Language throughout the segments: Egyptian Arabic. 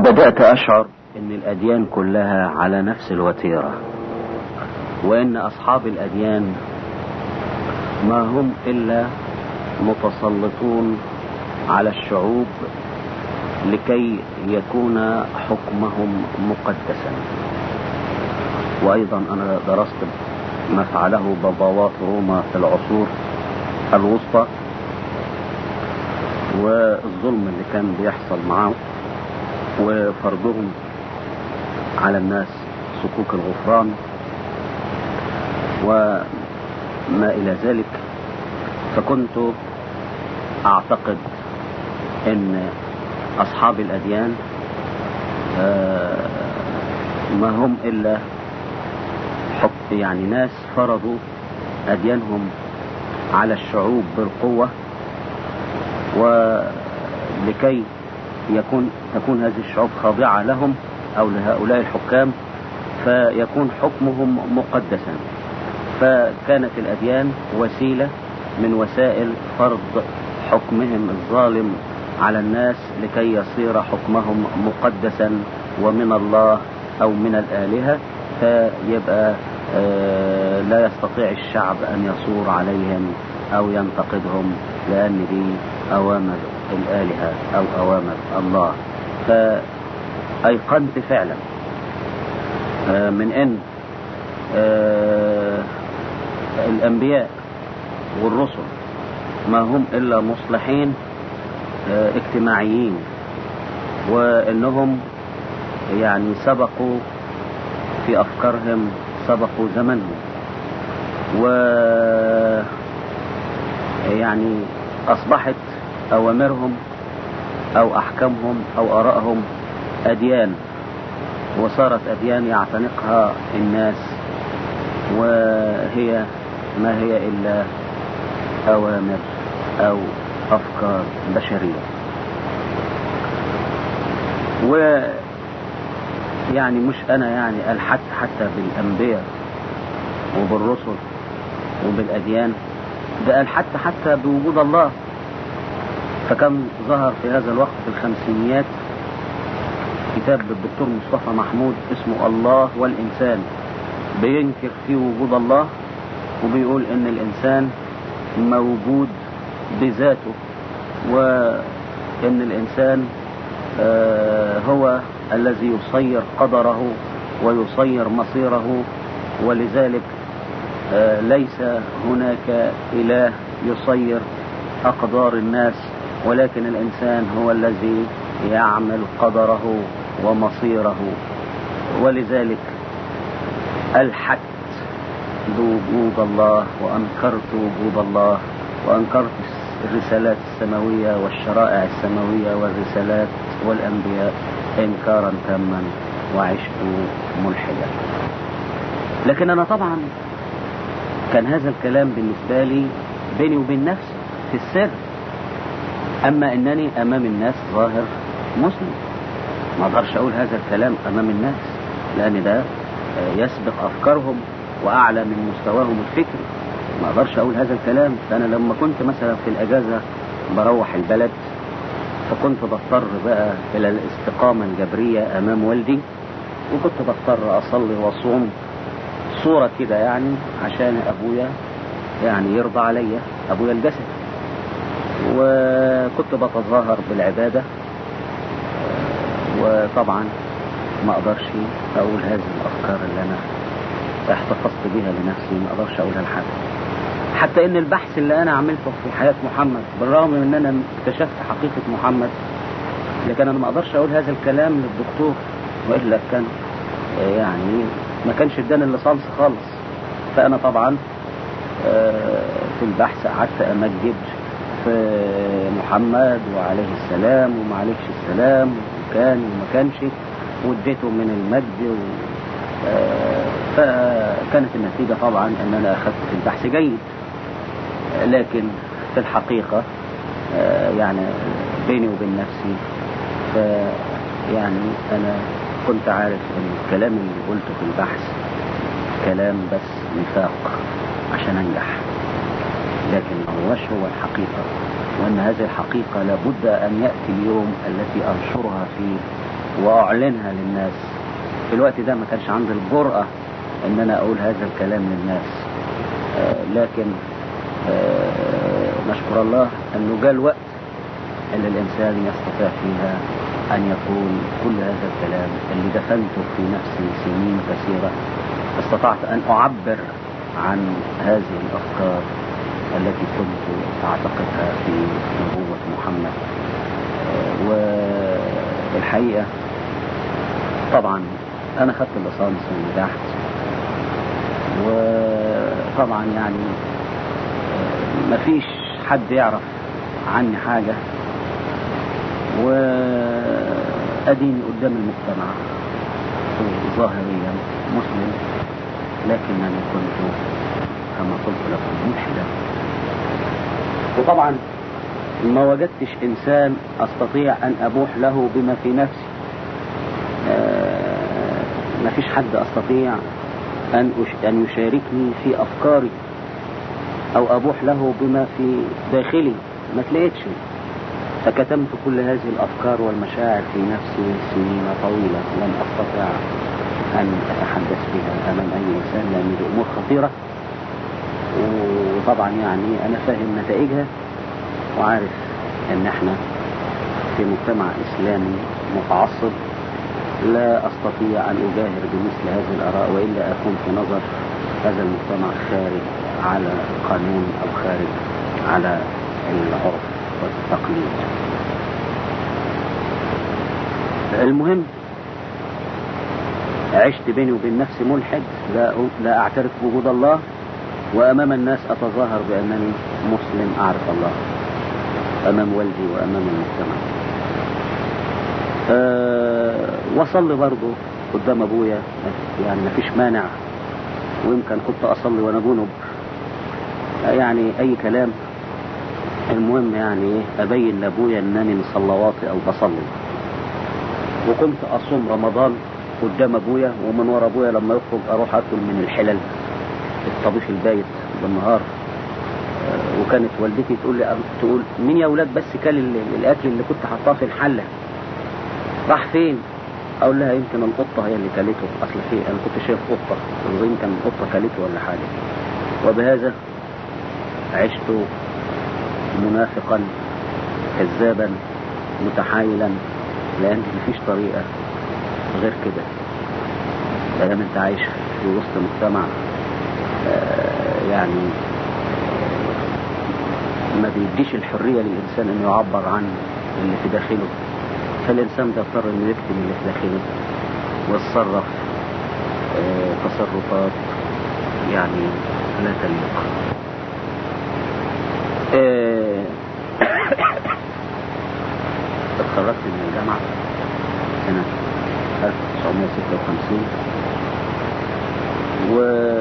بدأت أشعر أن الأديان كلها على نفس الوتيرة وأن أصحاب الأديان ما هم إلا متسلطون على الشعوب لكي يكون حكمهم مقدسا وأيضا أنا درست ما فعله باباوات روما في العصور الوسطى والظلم اللي كان بيحصل معاهم وفرضهم على الناس صكوك الغفران وما إلى ذلك فكنت أعتقد أن أصحاب الأديان ما هم إلا حق يعني ناس فرضوا أديانهم على الشعوب بالقوة ولكي يكون تكون هذه الشعوب خاضعة لهم أو لهؤلاء الحكام فيكون حكمهم مقدسا فكانت الأديان وسيلة من وسائل فرض حكمهم الظالم على الناس لكي يصير حكمهم مقدسا ومن الله أو من الآلهة فيبقى لا يستطيع الشعب أن يصور عليهم أو ينتقدهم لأن دي أوامر الآلهة أو أوامر الله فأيقنت فعلا من أن الأنبياء والرسل ما هم إلا مصلحين اجتماعيين وأنهم يعني سبقوا في أفكارهم سبقوا زمنهم و يعني أصبحت أوامرهم أو أحكامهم أو آرائهم أديان وصارت أديان يعتنقها الناس وهي ما هي إلا أوامر أو أفكار بشرية و يعني مش أنا يعني ألحت حتى بالأنبياء وبالرسل وبالأديان ده قال حتى حتى بوجود الله فكان ظهر في هذا الوقت في الخمسينيات كتاب للدكتور مصطفى محمود اسمه الله والإنسان بينكر فيه وجود الله وبيقول إن الإنسان موجود بذاته وإن الإنسان هو الذي يصير قدره ويصير مصيره ولذلك ليس هناك إله يصير أقدار الناس ولكن الإنسان هو الذي يعمل قدره ومصيره ولذلك ألحت بوجود الله وأنكرت وجود الله وأنكرت الرسالات السماوية والشرائع السماوية والرسالات والأنبياء إنكارا تاما وعشت ملحدا لكن أنا طبعا كان هذا الكلام بالنسبة لي بيني وبين نفسي في السر أما أنني أمام الناس ظاهر مسلم ما أقدرش أقول هذا الكلام أمام الناس لأن ده يسبق أفكارهم وأعلى من مستواهم الفكري ما أقدرش أقول هذا الكلام فأنا لما كنت مثلا في الأجازة بروح البلد فكنت بضطر بقى إلى الاستقامة الجبرية أمام والدي وكنت بضطر أصلي وأصوم صورة كده يعني عشان أبويا يعني يرضى عليا أبويا الجسد وكنت بتظاهر بالعبادة وطبعا ما أقدرش أقول هذه الأفكار اللي أنا احتفظت بها لنفسي ما أقدرش أقولها لحد حتى ان البحث اللي انا عملته في حياة محمد بالرغم من ان انا اكتشفت حقيقة محمد لكن انا ما اقدرش اقول هذا الكلام للدكتور والا كان يعني ما كانش اداني الليسانس خالص فانا طبعا في البحث قعدت امجد في محمد وعليه السلام وما عليهش السلام وكان وما كانش واديته من المجد و فكانت النتيجة طبعا ان انا اخذت في البحث جيد لكن في الحقيقة يعني بيني وبين نفسي يعني انا كنت عارف ان الكلام اللي قلته في البحث كلام بس نفاق عشان انجح لكن ما هوش هو الحقيقة وان هذه الحقيقة لابد ان يأتي اليوم التي انشرها فيه واعلنها للناس في الوقت ده ما كانش عندي الجرأة ان انا اقول هذا الكلام للناس آه، لكن آه، نشكر الله انه جاء الوقت اللي الانسان يستطيع فيها ان يقول كل هذا الكلام اللي دفنته في نفسي سنين كثيرة استطعت ان اعبر عن هذه الافكار التي كنت اعتقدها في نبوة محمد آه، والحقيقة طبعا انا خدت الليسانس ونجحت وطبعا يعني آه، مفيش حد يعرف عني حاجة وأديني قدام المجتمع ظاهريا مسلم لكنني كنت كما قلت لكم ملحدا وطبعا ما وجدتش إنسان أستطيع أن أبوح له بما في نفسي آه، ما فيش حد أستطيع أن أش- أن يشاركني في أفكاري أو أبوح له بما في داخلي ما تلاقيتش فكتمت كل هذه الأفكار والمشاعر في نفسي سنين طويلة لم أستطع أن أتحدث بها أمام أي إنسان لأن دي أمور خطيرة وطبعا يعني أنا فاهم نتائجها وعارف إن إحنا في مجتمع إسلامي متعصب لا أستطيع أن أجاهر بمثل هذه الآراء وإلا أكون في نظر هذا المجتمع خارج على قانون أو خارج على العرف والتقليد المهم عشت بيني وبين نفسي ملحد لا لا اعترف بوجود الله وامام الناس اتظاهر بانني مسلم اعرف الله امام والدي وامام المجتمع أه واصلي برضه قدام ابويا يعني ما فيش مانع ويمكن كنت اصلي وانا جنب يعني اي كلام المهم يعني ايه ابين لابويا انني من صلواتي او بصلي وكنت اصوم رمضان قدام ابويا ومن ورا ابويا لما يخرج اروح اكل من الحلل الطبيخ البايت بالنهار آه، وكانت والدتي تقول لي تقول مين يا اولاد بس كل ال- الاكل اللي كنت حاطاه في الحله راح فين اقول لها يمكن القطه هي اللي كلته اصل في انا كنت شايف قطه يمكن القطه كلته ولا حاجه وبهذا عشت منافقا كذابا متحايلا لان مفيش طريقه غير كده ما دام انت عايش في وسط مجتمع آه، يعني ما بيديش الحريه للانسان انه يعبر عن اللي في داخله فالانسان بيضطر انه يكتم اللي في داخله ويتصرف آه، تصرفات يعني لا تليق آه، اتخرجت من الجامعة سنة 1956 و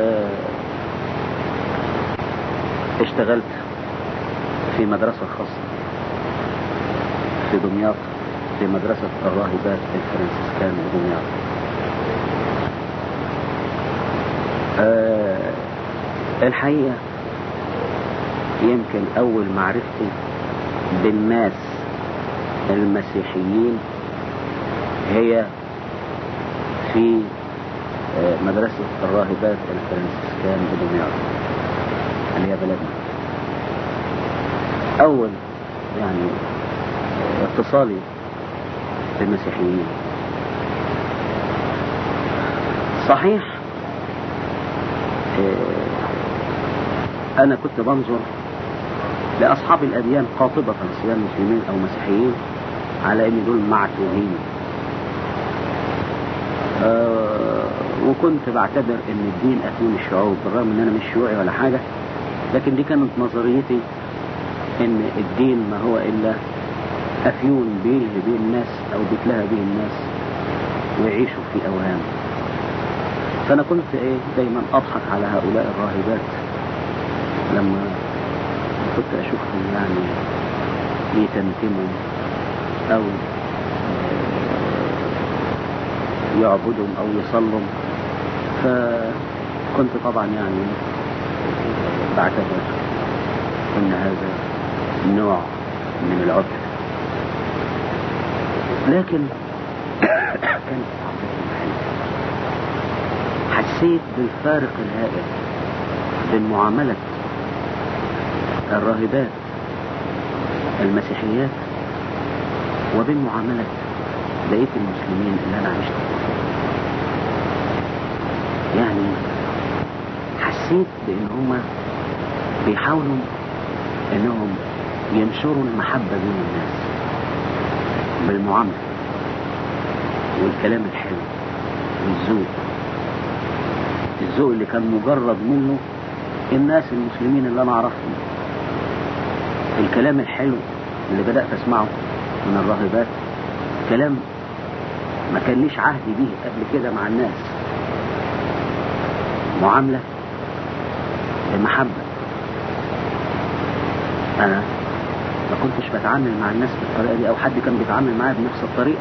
اشتغلت في مدرسة خاصة في دمياط في مدرسة الراهبات الفرنسيسكان بدمياط آه الحقيقة يمكن أول معرفتي بالناس المسيحيين هي في آه، مدرسة الراهبات الفرنسيسكان بدمياط اللي هي بلدنا أول يعني آه، اتصالي بالمسيحيين صحيح آه، أنا كنت بنظر لأصحاب الأديان قاطبة سواء مسلمين أو مسيحيين على إن دول معتوهين آه وكنت بعتبر إن الدين أتون الشعوب بالرغم إن أنا مش شيوعي ولا حاجة لكن دي كانت نظريتي إن الدين ما هو إلا أفيون بيلهي به الناس أو بيتلهى به الناس ويعيشوا في أوهام فأنا كنت إيه دايما أضحك على هؤلاء الراهبات لما كنت أشوفهم يعني يتمتموا أو آه، يعبدوا أو يصلوا فكنت طبعا يعني بعتبر أن هذا نوع من العبد لكن كانت معاملتهم حلوة حسيت بالفارق الهائل بين معاملة الراهبات المسيحيات وبين معاملة بقية المسلمين اللي أنا عشت يعني حسيت بأن هما بيحاولوا أنهم ينشروا المحبة بين الناس بالمعاملة والكلام الحلو والذوق الذوق اللي كان مجرد منه الناس المسلمين اللي أنا أعرفهم الكلام الحلو اللي بدأت أسمعه من الراهبات كلام ما كان ليش عهد به قبل كده مع الناس معاملة بمحبة أنا ما كنتش بتعامل مع الناس بالطريقة دي أو حد كان بيتعامل معايا بنفس الطريقة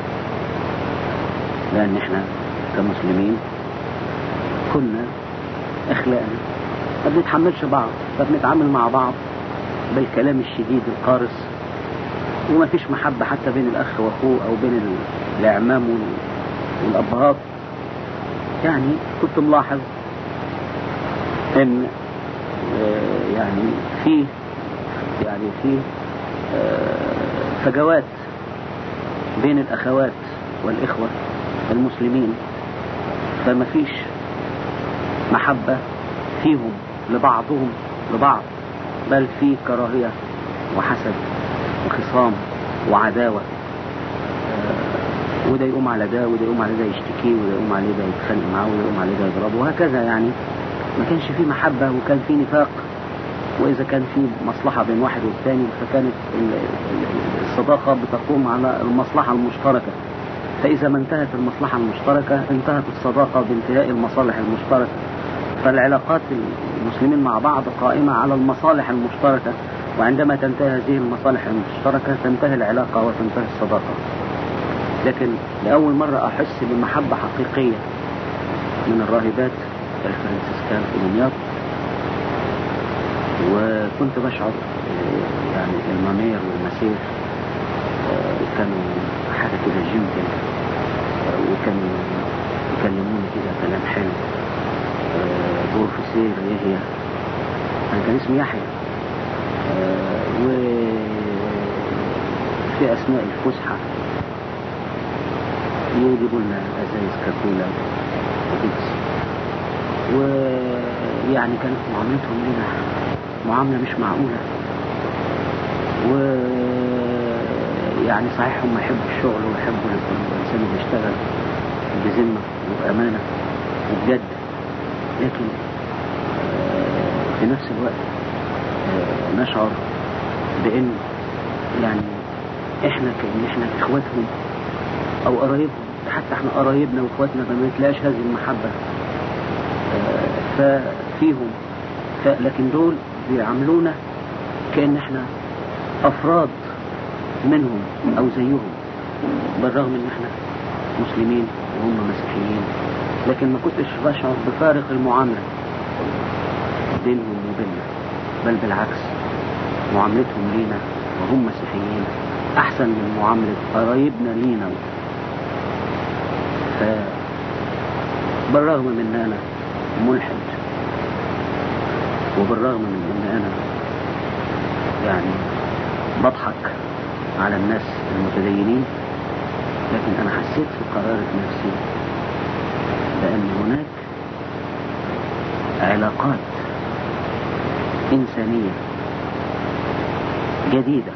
لأن إحنا كمسلمين كنا أخلاقنا ما بنتحملش بعض فبنتعامل مع بعض بالكلام الشديد القارس وما فيش محبة حتى بين الأخ وأخوه أو بين الأعمام والأبهات يعني كنت ملاحظ إن يعني في يعني في فجوات بين الأخوات والإخوة المسلمين فما فيش محبة فيهم لبعضهم لبعض بل في كراهية وحسد وخصام وعداوة وده يقوم على ده وده يقوم على ده يشتكيه وده يقوم عليه ده يتخانق معاه وده يقوم عليه ده يضربه وهكذا يعني ما كانش فيه محبة وكان فيه نفاق وإذا كان في مصلحة بين واحد والثاني فكانت الصداقة بتقوم على المصلحة المشتركة فإذا ما انتهت المصلحة المشتركة انتهت الصداقة بانتهاء المصالح المشتركة فالعلاقات المسلمين مع بعض قائمة على المصالح المشتركة وعندما تنتهي هذه المصالح المشتركة تنتهي العلاقة وتنتهي الصداقة لكن لأول مرة أحس بمحبة حقيقية من الراهبات الفرنسيسكان في دمياط وكنت بشعر يعني المامير والمسير كانوا حاجة كده جنتل وكانوا يكلموني كده كلام حلو بروفيسير يحيى أنا كان اسمي يحيى وفي أثناء الفسحة يجيبوا لنا أزايز كاكولا وبيبسي ويعني كانت معاملتهم لنا معاملة مش معقولة ويعني صحيح هم يحبوا الشغل ويحبوا الإنسان اللي يشتغل بذمة وبأمانة وبجد لكن في نفس الوقت نشعر بأن يعني احنا كأن احنا اخواتهم او قرايبهم حتى احنا قرايبنا واخواتنا فما تلاقيش هذه المحبة ففيهم لكن دول بيعاملونا كأن احنا افراد منهم او زيهم بالرغم ان احنا مسلمين وهم مسيحيين لكن ما كنتش بشعر بفارق المعاملة بينهم وبيننا بل بالعكس معاملتهم لينا وهم مسيحيين أحسن من معاملة قرايبنا لينا ف بالرغم من أن أنا ملحد وبالرغم من أن أنا يعني بضحك على الناس المتدينين لكن أنا حسيت في قرارة نفسي بأن هناك علاقات إنسانية جديدة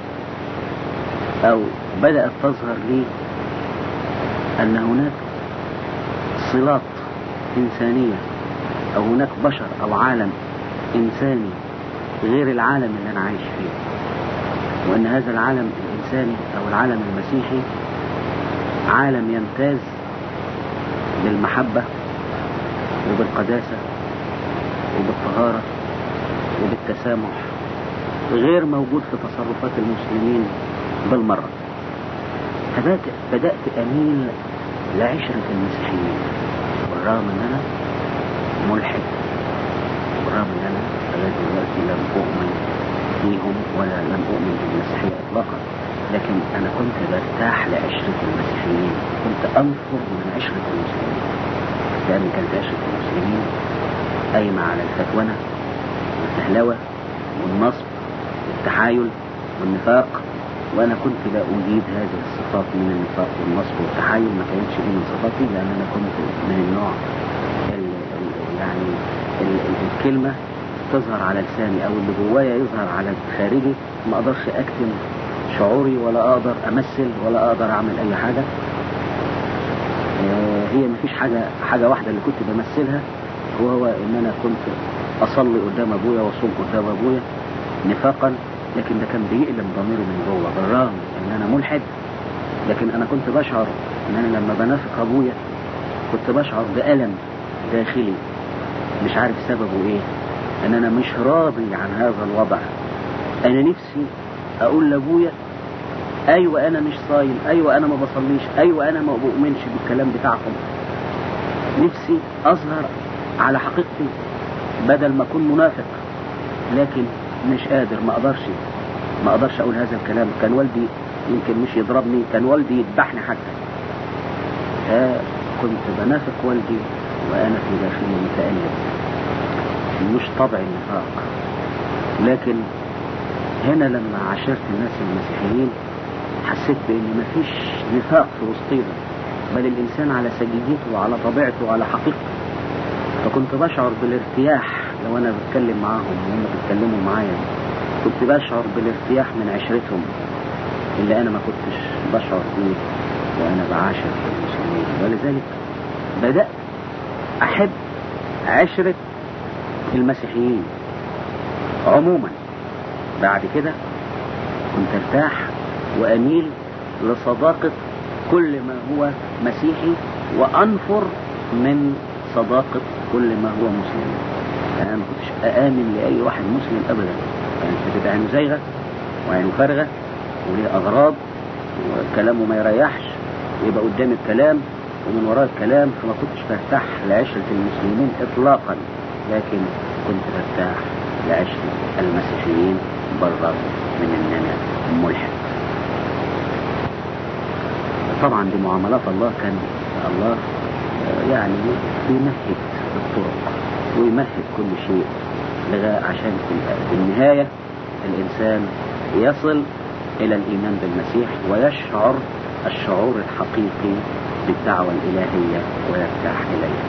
أو بدأت تظهر لي أن هناك صلات إنسانية أو هناك بشر أو عالم إنساني غير العالم اللي أنا عايش فيه وأن هذا العالم الإنساني أو العالم المسيحي عالم يمتاز بالمحبة وبالقداسة وبالطهارة وبالتسامح غير موجود في تصرفات المسلمين بالمرة فبدأت بدأت أميل لعشرة المسيحيين بالرغم أن أنا ملحد بالرغم أن أنا لغاية دلوقتي لم أؤمن فيهم ولا لم أؤمن بالمسيحية إطلاقا لكن أنا كنت برتاح لعشرة المسيحيين كنت أنفر من عشرة المسلمين لأن كانت عشرة المسلمين قايمة على الفتونة والفهلوة والنصب والتحايل والنفاق وأنا كنت لا أجيد هذه الصفات من النفاق والنصب والتحايل ما كانتش دي من صفاتي لأن أنا كنت من النوع ال ال يعني ال ال الكلمة تظهر على لساني أو اللي جوايا يظهر على خارجي ما أقدرش أكتم شعوري ولا أقدر أمثل ولا أقدر أعمل أي حاجة آه، هي مفيش حاجة حاجة واحدة اللي كنت بمثلها وهو إن أنا كنت أصلي قدام أبويا وأصوم قدام أبويا نفاقا لكن ده كان بيألم ضميري من جوه بالرغم إن أنا ملحد لكن أنا كنت بشعر إن أنا لما بنافق أبويا كنت بشعر بألم داخلي مش عارف سببه إيه إن أنا مش راضي عن هذا الوضع أنا نفسي أقول لأبويا أيوة أنا مش صايم أيوة أنا ما بصليش أيوة أنا ما بؤمنش بالكلام بتاعكم نفسي أظهر على حقيقتي بدل ما أكون منافق لكن مش قادر ما أقدرش ما أقدرش أقول هذا الكلام كان والدي يمكن مش يضربني كان والدي يذبحني حتى آه كنت بنافق والدي وأنا في داخلي متألم مش طبع النفاق لكن هنا لما عاشرت الناس المسيحيين حسيت بان مفيش نفاق في وسطينا بل الانسان على سجيته وعلى طبيعته وعلى حقيقته فكنت بشعر بالارتياح لو انا بتكلم معاهم وهم بيتكلموا معايا كنت بشعر بالارتياح من عشرتهم اللي انا ما كنتش بشعر بيه وانا بعاشر المسلمين ولذلك بدات احب عشره المسيحيين عموما بعد كده كنت ارتاح واميل لصداقة كل ما هو مسيحي وانفر من صداقة كل ما هو مسلم يعني انا ما كنتش اامن لاي واحد مسلم ابدا كانت يعني بتبقى عينه زايغة وعينه فارغة وليه اغراض وكلامه ما يريحش ويبقى قدام الكلام ومن وراء الكلام فما كنتش برتاح لعشرة المسلمين اطلاقا لكن كنت برتاح لعشرة المسيحيين بالرغم من ان انا ملحد طبعا دي معاملات الله كان الله يعني بيمهد الطرق ويمهد كل شيء لغاية عشان في النهاية الإنسان يصل إلى الإيمان بالمسيح ويشعر الشعور الحقيقي بالدعوة الإلهية ويرتاح إليها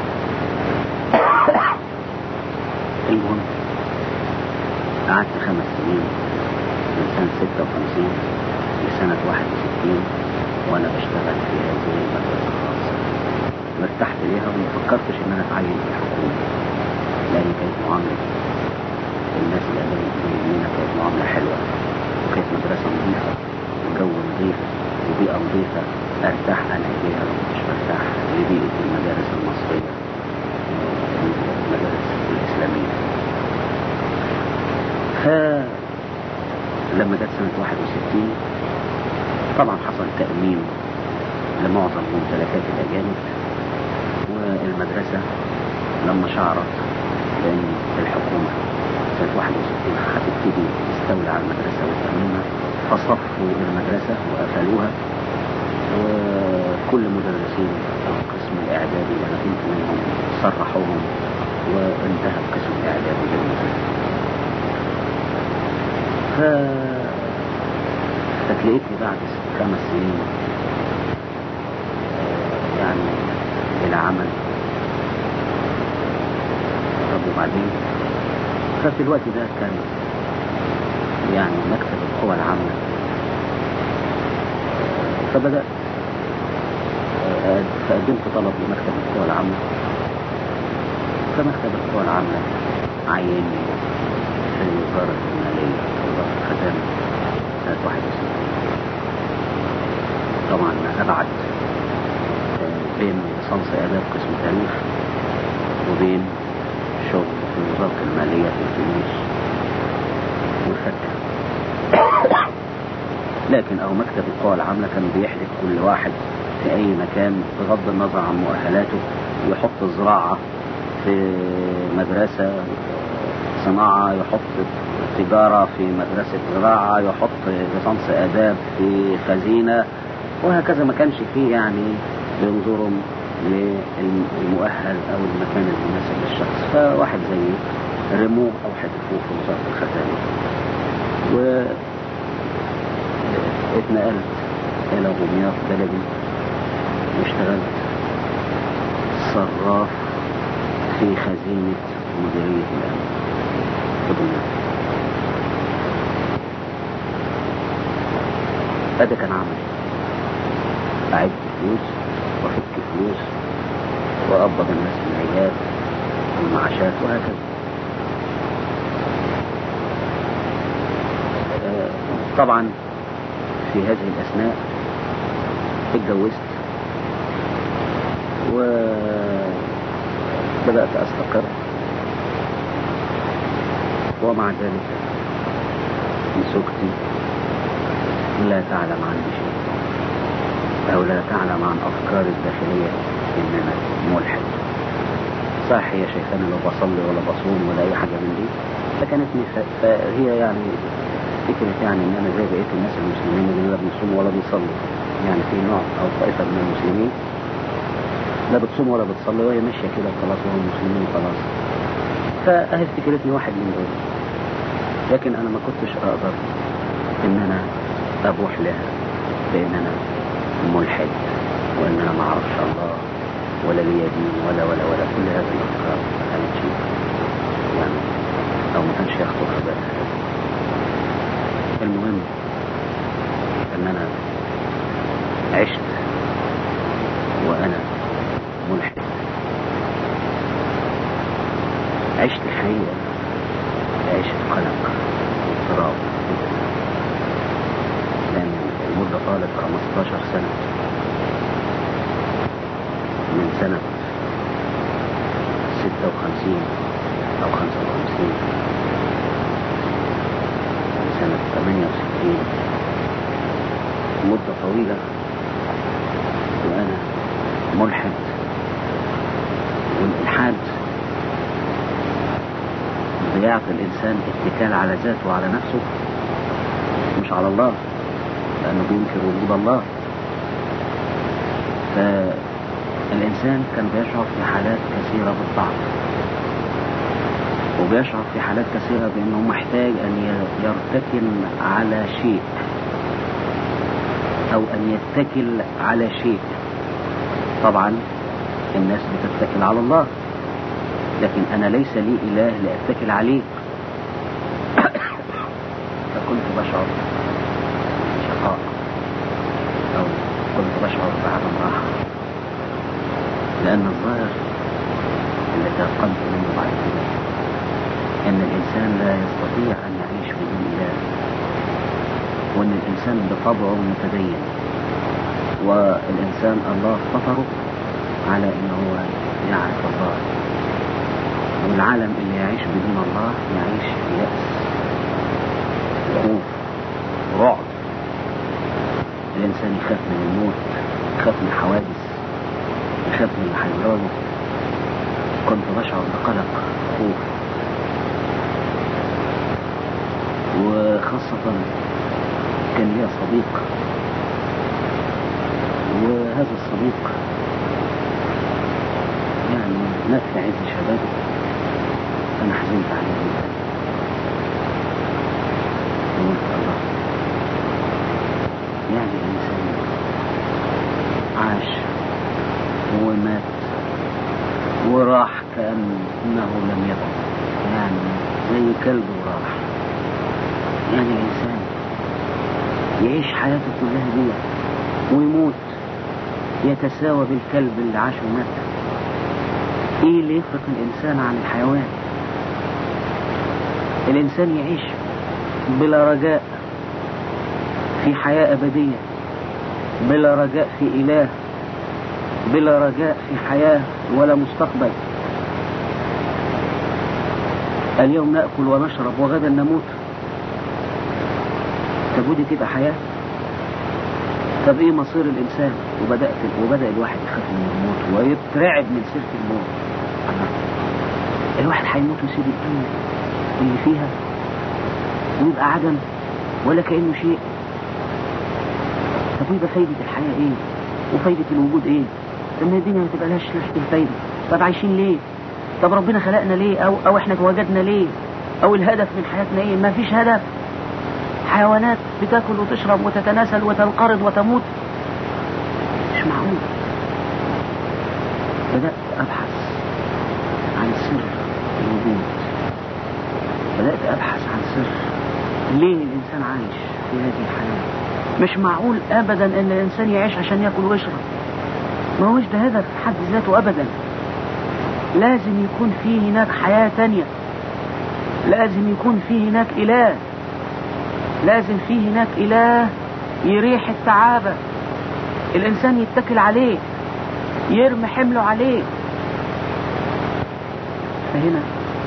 المهم قعدت خمس سنين من سنة 56 لسنة 61 وأنا بشتغل في هذه المدرسة الخاصة مرتحت ليها وما فكرتش إن أنا أتعين في الحكومة لأن كانت معاملة الناس اللي قدموا المسلمين كانت معاملة حلوة وكانت مدرسة نظيفة وجو نظيف وبيئة نظيفة أرتاح أنا إليها ومش برتاح لبيئة المدارس المصرية المدارس الإسلامية فلما جت سنة 61 طبعا حصل تأمين لمعظم ممتلكات الأجانب والمدرسة لما شعرت بأن الحكومة سنة 61 هتبتدي تستولي على المدرسة وتأمينها فصفوا المدرسة وقفلوها وكل مدرسين القسم الإعدادي اللي أنا كنت منهم صرحوهم وانتهى القسم الإعدادي للمدرسة ف... فتلاقيتني بعد خمس سنين يعني إلى عمل طب وبعدين ففي الوقت ده كان يعني مكتب القوى العامة فبدأت فقدمت طلب لمكتب القوى العامة فمكتب القوى العامة عيني في وزارة المالية وزارة الخزانة سنة 61 طبعا أبعد بين ليسانس آداب قسم تاريخ وبين شغل في وزارة المالية في الفلوس والفكة لكن أو مكتب القوى العاملة كان بيحدث كل واحد في أي مكان بغض النظر عن مؤهلاته يحط زراعة في مدرسة صناعة يحط تجارة في مدرسة زراعة يحط ليسانس آداب في خزينة وهكذا ما كانش فيه يعني بينظروا للمؤهل أو المكان المناسب للشخص فواحد زي رموه أو حدفوه في وزارة الخزانة و اتنقلت إلى دمياط بلدي واشتغلت صراف في خزينة مديرية الأمن في دمياط هذا كان عمل أعد فلوس وأفك فلوس وأقبض الناس من العياد والمعاشات وهكذا طبعا في هذه الأثناء اتجوزت وبدأت أستقر ومع ذلك زوجتي لا تعلم عني شيء أو لا تعلم عن أفكاري الداخلية إن أنا ملحد صح هي شايفاني لا بصلي ولا بصوم ولا أي حاجة من دي فكانت فهي يعني فكرة يعني إن أنا زي بقية الناس المسلمين اللي لا بيصوموا ولا بيصلوا يعني في نوع أو طائفة من المسلمين لا بتصوم ولا بتصلي وهي ماشية كده خلاص وهم مسلمين خلاص فأهي فكرتني واحد من دول لكن أنا ما كنتش أقدر إن أنا أبوح لها بأن أنا ملحد وأن أنا ما أعرفش الله ولا لي دين ولا ولا ولا كل هذه الأفكار ما كانتش يعني أو ما كانش يخطر في بالها المهم أن أنا عشت وأنا ملحد عشت الحقيقة عشت قلق واضطراب لأن المدة طالت 15 سنة من سنة 56 أو 55 من سنة 68 مدة طويلة وأنا ملحد والإلحاد بيعطي الإنسان اتكال على ذاته وعلى نفسه مش على الله لأنه بينكر وجود الله فالإنسان كان بيشعر في حالات كثيرة بالضعف وبيشعر في حالات كثيرة بأنه محتاج أن يرتكن على شيء أو أن يتكل على شيء طبعا الناس بتتكل على الله لكن أنا ليس لي إله لأتكل عليه فكنت بشعر شقاء أو كنت بشعر بعدم راحة لأن الظاهر اللي تيقنت منه بعد كده أن الإنسان لا يستطيع أن يعيش بدون إله وأن الإنسان بطبعه متدين والإنسان الله فطره على أنه هو يعرف الله والعالم اللي يعيش بدون الله يعيش في يأس خوف رعب الإنسان يخاف من الموت يخاف من الحوادث يخاف من اللي هيجراله كنت بشعر بقلق خوف وخاصة كان لي صديق وهذا الصديق يعني مات في عز شبابه أنا حزنت عليه جدا قلت الله يعني الإنسان عاش ومات وراح كأنه لم يكن يعني زي كلب وراح يعني الإنسان يعيش حياته كلها دي ويموت يتساوى بالكلب اللي عاش ومات ايه اللي يفرق الانسان عن الحيوان الانسان يعيش بلا رجاء في حياة ابدية بلا رجاء في اله بلا رجاء في حياة ولا مستقبل اليوم نأكل ونشرب وغدا نموت طب ودي تبقى حياة طب ايه مصير الانسان وبدأت وبدأ الواحد يخاف من الموت ويترعب من سيرة الموت الواحد هيموت ويسيب الدنيا اللي فيها ويبقى عدم ولا كأنه شيء طب ويبقى فايدة الحياة ايه وفايدة الوجود ايه طب ما الدنيا ما تبقى لهاش ريحة الفايدة طب عايشين ليه طب ربنا خلقنا ليه او او احنا اتوجدنا ليه او الهدف من حياتنا ايه ما فيش هدف حيوانات بتاكل وتشرب وتتناسل وتنقرض وتموت مش معقول بدأت أبحث عن سر الوجود بدأت أبحث عن سر ليه الإنسان عايش في هذه الحياة مش معقول أبدا إن الإنسان يعيش عشان يأكل ويشرب ما هوش ده هدف في حد ذاته أبدا لازم يكون في هناك حياة تانية لازم يكون في هناك إله لازم في هناك إله يريح التعابة الإنسان يتكل عليه يرمي حمله عليه فهنا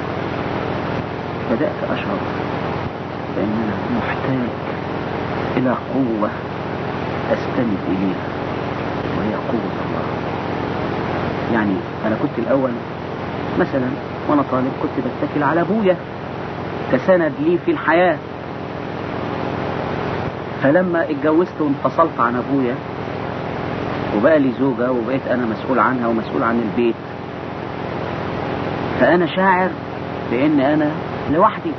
بدأت أشعر بأن أنا محتاج إلى قوة أستند إليها وهي قوة الله يعني أنا كنت الأول مثلا وأنا طالب كنت بتكل على أبويا كسند لي في الحياة فلما اتجوزت وانفصلت عن أبويا وبقى لي زوجة وبقيت أنا مسؤول عنها ومسؤول عن البيت فأنا شاعر بأن أنا لوحدي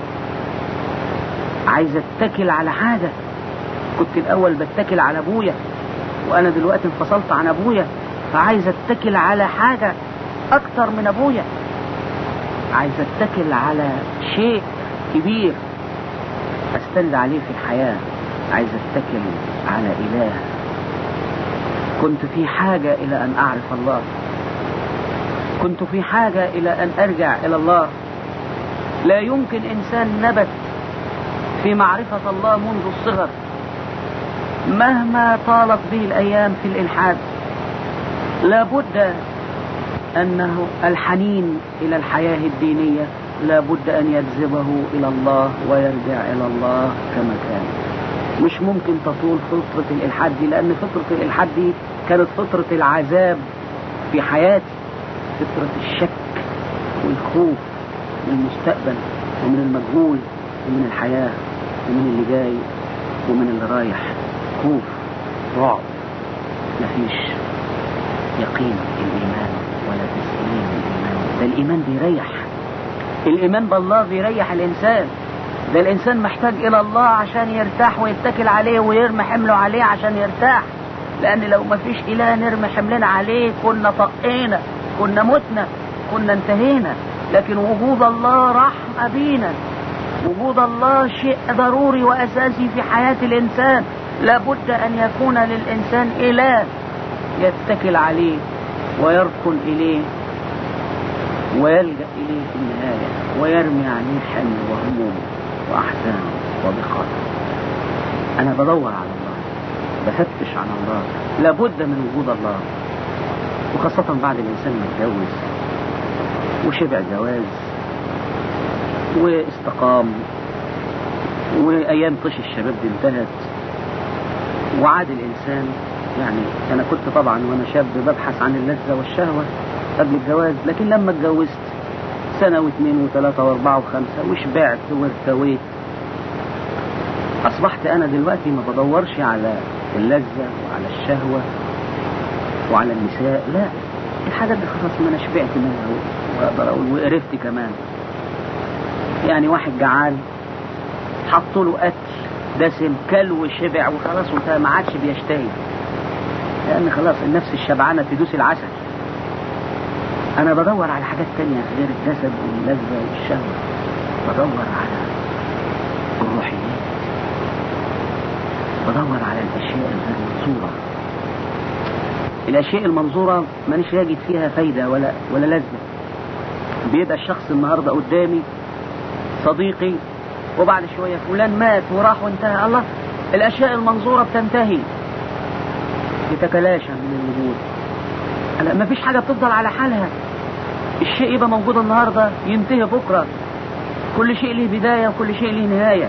عايز اتكل على حاجة كنت الأول بتكل على أبويا وأنا دلوقتي انفصلت عن أبويا فعايز اتكل على حاجة أكتر من أبويا عايز اتكل على شيء كبير استند عليه في الحياة عايز اتكل على إله كنت في حاجة إلى أن أعرف الله كنت في حاجة إلى أن أرجع إلى الله لا يمكن إنسان نبت في معرفة الله منذ الصغر مهما طالت به الأيام في الإلحاد لابد أنه الحنين إلى الحياة الدينية لابد أن يجذبه إلى الله ويرجع إلى الله كما كان مش ممكن تطول فترة الإلحاد دي لأن فترة الإلحاد دي كانت فترة العذاب في حياتي فترة الشك والخوف من المستقبل ومن المجهول ومن الحياة ومن اللي جاي ومن اللي رايح خوف رعب مفيش يقين الإيمان ولا تسليم الإيمان ده الإيمان بيريح الإيمان بالله بيريح الإنسان ده الإنسان محتاج إلى الله عشان يرتاح ويتكل عليه ويرمي حمله عليه عشان يرتاح لأن لو ما فيش إله نرمي حملنا عليه كنا طقينا كنا متنا كنا انتهينا لكن وجود الله رحمة بينا وجود الله شيء ضروري وأساسي في حياة الإنسان لابد أن يكون للإنسان إله يتكل عليه ويركن إليه ويلجأ إليه في النهاية ويرمي عليه حمل وهموم وأحزان وضيقات أنا بدور على الله بفتش عن الله لابد من وجود الله وخاصة بعد الإنسان ما يتجوز وشبع جواز واستقام وأيام طش الشباب دي انتهت وعاد الإنسان يعني أنا كنت طبعا وأنا شاب ببحث عن اللذة والشهوة قبل الجواز لكن لما اتجوزت سنة واثنين وثلاثة واربعة وخمسة وشبعت وارتويت أصبحت أنا دلوقتي ما بدورش على اللذة وعلى الشهوة وعلى النساء لا الحاجات دي خلاص ما أنا شبعت منها وأقدر أقول وقرفت كمان يعني واحد جعان حط له أكل دسم كل وشبع وخلاص وانتهى ما عادش بيشتهي لأن خلاص النفس الشبعانة تدوس العسل أنا بدور على حاجات تانية غير الجسد واللذة والشهوة بدور على الروحيات بدور على الأشياء الغير منظورة الأشياء المنظورة مانيش يجد فيها فايدة ولا ولا لذة بيبقى الشخص النهاردة قدامي صديقي وبعد شوية فلان مات وراح وانتهى الله الأشياء المنظورة بتنتهي بتتلاشى من الوجود لا ما فيش حاجة بتفضل على حالها الشيء يبقى موجود النهاردة ينتهي بكرة كل شيء له بداية وكل شيء له نهاية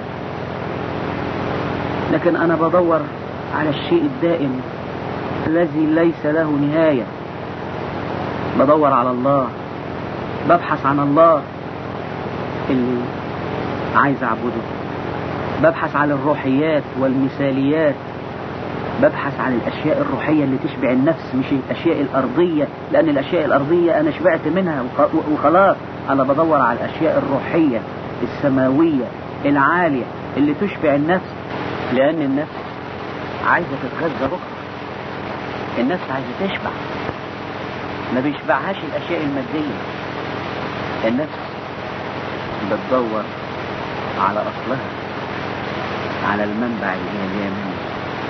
لكن أنا بدور على الشيء الدائم الذي ليس له نهاية بدور على الله ببحث عن الله اللي عايز أعبده ببحث عن الروحيات والمثاليات ببحث عن الأشياء الروحية اللي تشبع النفس مش الأشياء الأرضية لأن الأشياء الأرضية أنا شبعت منها وخلاص أنا بدور على الأشياء الروحية السماوية العالية اللي تشبع النفس لأن النفس عايزة تتغذى بكرة النفس عايزة تشبع ما بيشبعهاش الأشياء المادية النفس بتدور على أصلها على المنبع اللي هي جايه منه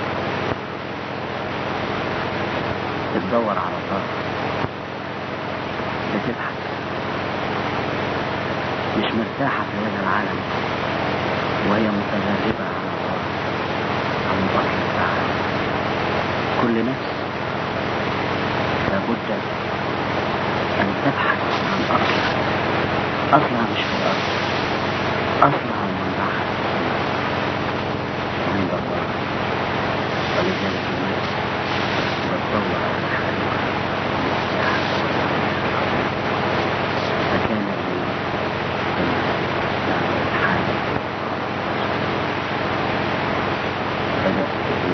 بتدور على الله بتبحث مش مرتاحة في هذا العالم وهي متغربة على الله عن بحر الساعة كل نفس لابد أن تبحث عن أصلها أصلها مش في الأرض أصلها ومنبعها عند الله ولذلك الناس بتدور على الحقيقة فكان الحال بدأ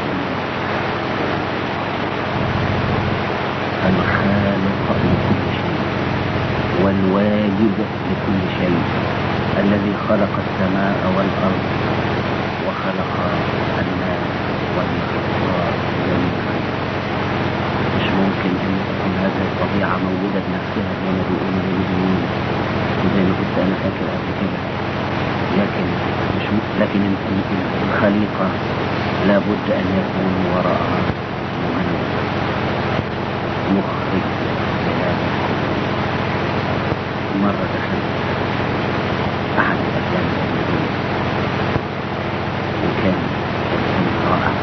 الخالق لكل شيء والواجب لكل شيء الذي خلق السماء والأرض وخلق الناس والمخلوقات جميعا مش ممكن ان تكون هذه الطبيعة موجودة بنفسها زي ما بيقولوا الرياضيين وزي ما كنت انا فاكر قبل كده لكن مش م... لكن الخليقة لابد ان يكون وراءها مهندس مخرج لهذا مرة دخلت أحد الأفلام الأجنبية وكان فيلم رائع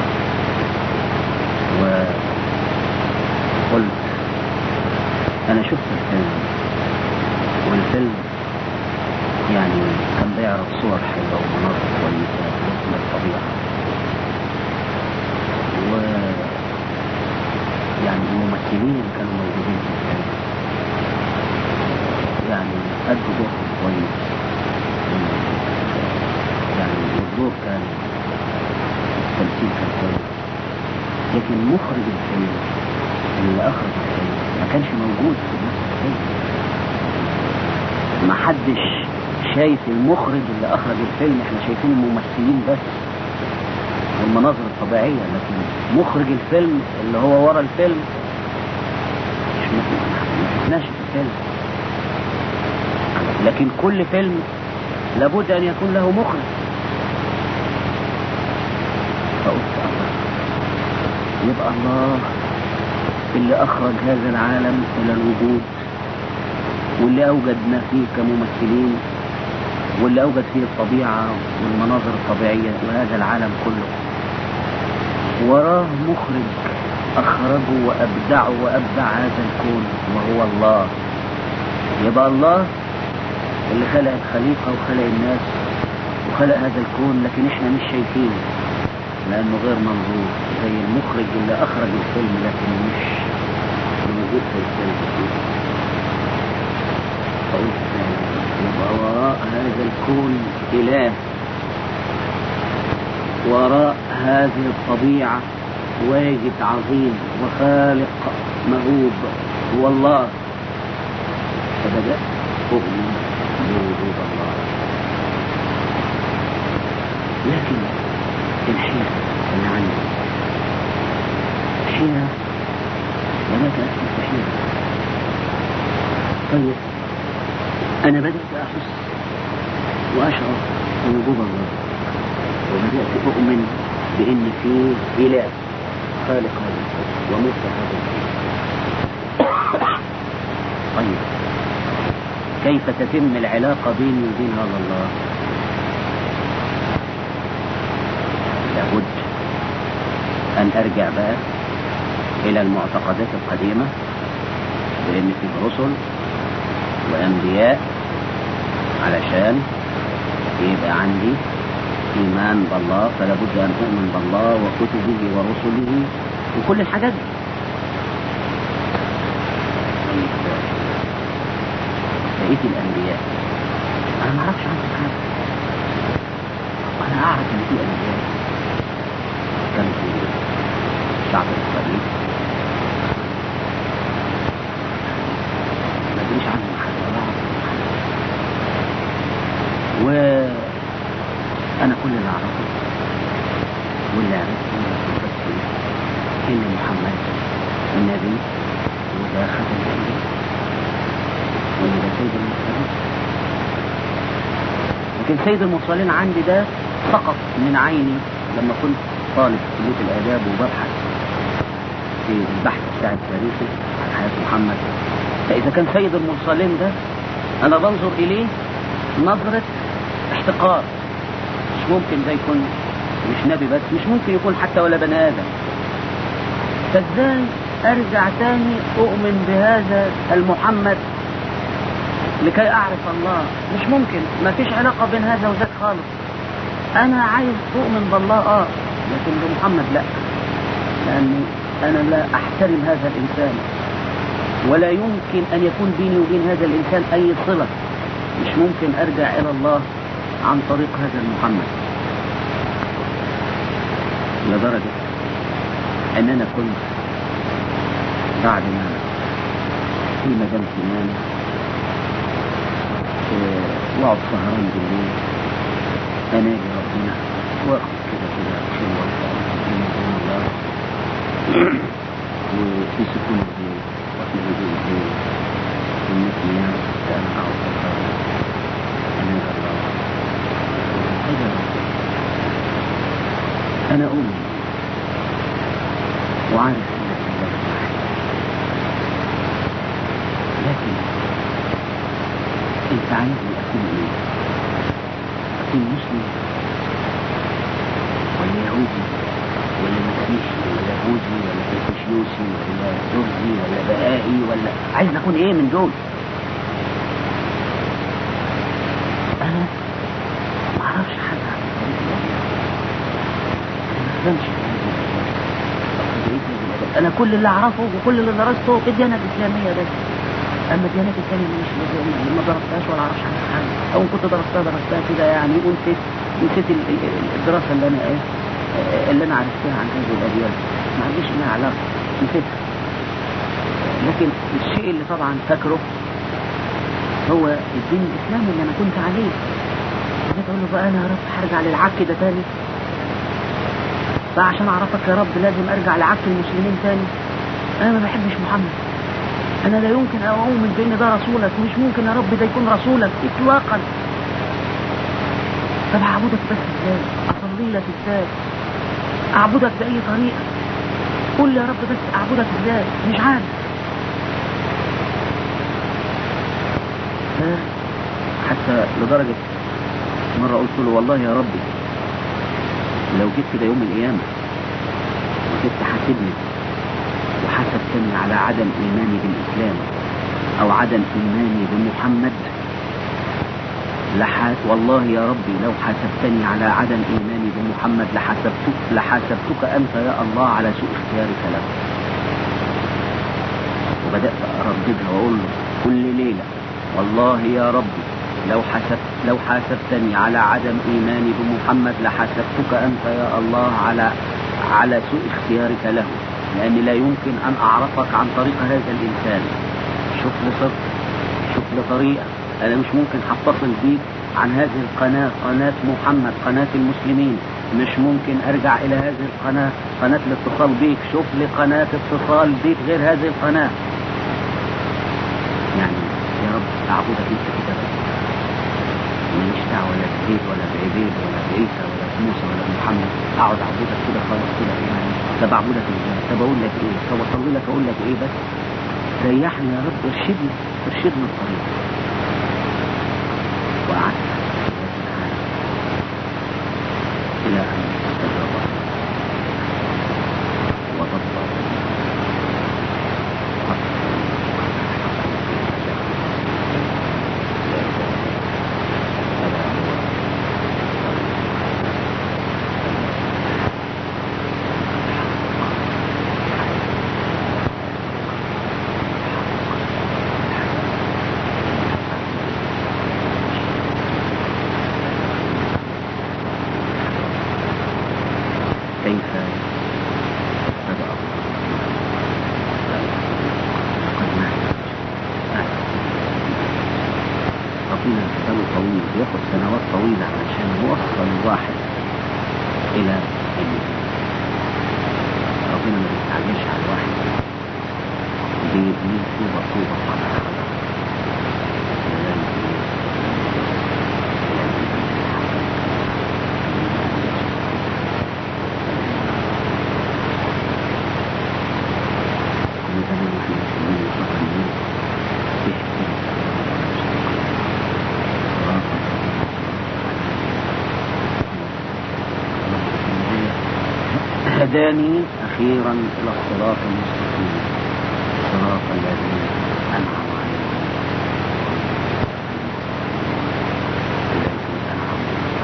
وقلت أنا شفت الفيلم والفيلم يعني كان بيعرض صور حلوة ومناظر كويسة من الطبيعة و يعني الممثلين اللي كانوا موجودين في الفيلم يعني أدوا دورهم كويس يعني الدور كان التمثيل كان كويس لكن مخرج الفيلم اللي أخرج الفيلم ما كانش موجود في نفس الفيلم ما حدش شايف المخرج اللي أخرج الفيلم احنا شايفين الممثلين بس والمناظر الطبيعية لكن مخرج الفيلم اللي هو ورا الفيلم مش ما شفناش في الفيلم لكن كل فيلم لابد أن يكون له مخرج فقلت الله يبقى الله اللي أخرج هذا العالم إلى الوجود واللي أوجدنا فيه كممثلين واللي أوجد فيه الطبيعة والمناظر الطبيعية وهذا العالم كله وراه مخرج أخرجه وأبدعه وأبدع هذا الكون وهو الله يبقى الله اللي خلق الخليقة وخلق الناس وخلق هذا الكون لكن احنا مش شايفينه لأنه غير منظور زي المخرج اللي أخرج الفيلم لكن مش موجود في الفيلم فقلت يبقى وراء هذا الكون إله وراء هذه الطبيعة واجد عظيم وخالق مهوب هو الله فبدأت أؤمن بوجود الله لكن الحيرة اللي عندي حيرة بدأت أسمع في حيرة طيب أنا بدأت أحس وأشعر بوجود الله وبدأت أؤمن بأن في إله خالق هذا الكون ومبدع هذا الكون طيب كيف تتم العلاقة بيني وبين هذا الله لابد أن أرجع بقى إلى المعتقدات القديمة بأن في رسل وأنبياء علشان يبقى عندي إيمان بالله فلا بد أن أؤمن بالله وكتبه ورسله وكل الحاجات دي بقية الأنبياء أنا ما أعرفش عنهم حاجة أنا أعرف إن في أنبياء كانوا في الشعب الإسرائيلي ما أدريش عنهم حاجة ولا أعرف وأنا كل اللي أعرفه واللي عرفته بس إن محمد النبي وده خاتم الأنبياء وإن ده سيد المرسلين لكن سيد المرسلين عندي ده سقط من عيني لما كنت طالب في كلية الآداب وببحث في البحث بتاع التاريخي عن حياة محمد فإذا كان سيد المرسلين ده أنا بنظر إليه نظرة احتقار مش ممكن ده يكون مش نبي بس مش ممكن يكون حتى ولا بني آدم فازاي ارجع تاني اؤمن بهذا المحمد لكي اعرف الله مش ممكن ما فيش علاقة بين هذا وذاك خالص انا عايز اؤمن بالله اه لكن بمحمد لا لاني انا لا احترم هذا الانسان ولا يمكن ان يكون بيني وبين هذا الانسان اي صلة مش ممكن ارجع الى الله عن طريق هذا المحمد لدرجة ان انا كنت بعد ما في مدام سنان واقعد سهران بالليل انادي ربنا واخد كده كده خلوة من دون الله وفي سكون الليل وفي هدوء الليل والناس نيام انا اقعد سهران انادي الله كده انا اؤمن وعارف ان الله واحد لكن انت عايزني اكون ايه اكون مسلم ولا يهودي ولا مسيحي ولا بوذي ولا كونفوشيوسي ولا درزي ولا بهائي ولا عايز اكون ايه من دول انا ما اعرفش حاجه عن طريق الاديان انا ما بفهمش في هذه الاديان انا كل اللي اعرفه وكل اللي درسته الديانه الاسلاميه بس اما الديانات الثانيه مش ما درستهاش ولا اعرفش عنها حاجه او كنت درستها درستها كده يعني ونسيت نسيت الدراسه اللي انا ايه اللي انا عرفتها عن هذه الاديان ما عنديش لها علاقه نسيتها لكن الشيء اللي طبعا فاكره هو الدين الاسلامي اللي انا كنت عليه جيت اقول له بقى انا يا رب هرجع للعك ده تاني فعشان اعرفك يا رب لازم ارجع لعك المسلمين تاني انا ما بحبش محمد انا لا يمكن ان اؤمن بان ده رسولك ومش ممكن يا رب ده يكون رسولك اطلاقا طب هعبدك بس ازاي اصلي لك ازاي اعبدك باي طريقه قول لي يا رب بس اعبدك ازاي مش عارف حتى لدرجة مرة قلت له والله يا ربي لو جيت كده يوم القيامة وجيت تحاسبني وحسبتني على عدم إيماني بالإسلام أو عدم إيماني بمحمد لحات والله يا ربي لو حاسبتني على عدم إيماني بمحمد لحسبتك لحاسبتك أنت يا الله على سوء اختيارك له وبدأت أرددها وأقول له كل ليلة والله يا ربي لو حسبت لو حاسبتني على عدم إيماني بمحمد لحاسبتك أنت يا الله على على سوء اختيارك له لأن لا يمكن أن أعرفك عن طريق هذا الإنسان شوف لي صدق شوف لي طريقة أنا مش ممكن هتصل بيك عن هذه القناة قناة محمد قناة المسلمين مش ممكن أرجع إلى هذه القناة قناة الاتصال بيك شوف لي قناة اتصال بيك غير هذه القناة يعني يا رب أعبدك أنت كده بس ماليش دعوة ولا بزيد ولا بعبيد ولا بعيسى ولا بموسى ولا بمحمد أقعد أعبدك كده خلاص كده يعني طب أعبدك إزاي؟ طب أقول لك إيه؟ طب أصلي لك أقول لك إيه بس؟ ريحني يا رب ارشدني ارشدني الطريق وقعدت إلى أن استجاب وطبق ربنا باله طويل بياخد سنوات طويلة علشان يوصل الواحد إلى المثال ربنا ما بيستعجلش على الواحد بيبنيه طوبة طوبة طبعا كل زمان واحنا مسلمين وفقر الناس بيحكي هداني أخيرا إلى الصراط المستقيم صراط الذين أنعم عليهم الذين أنعم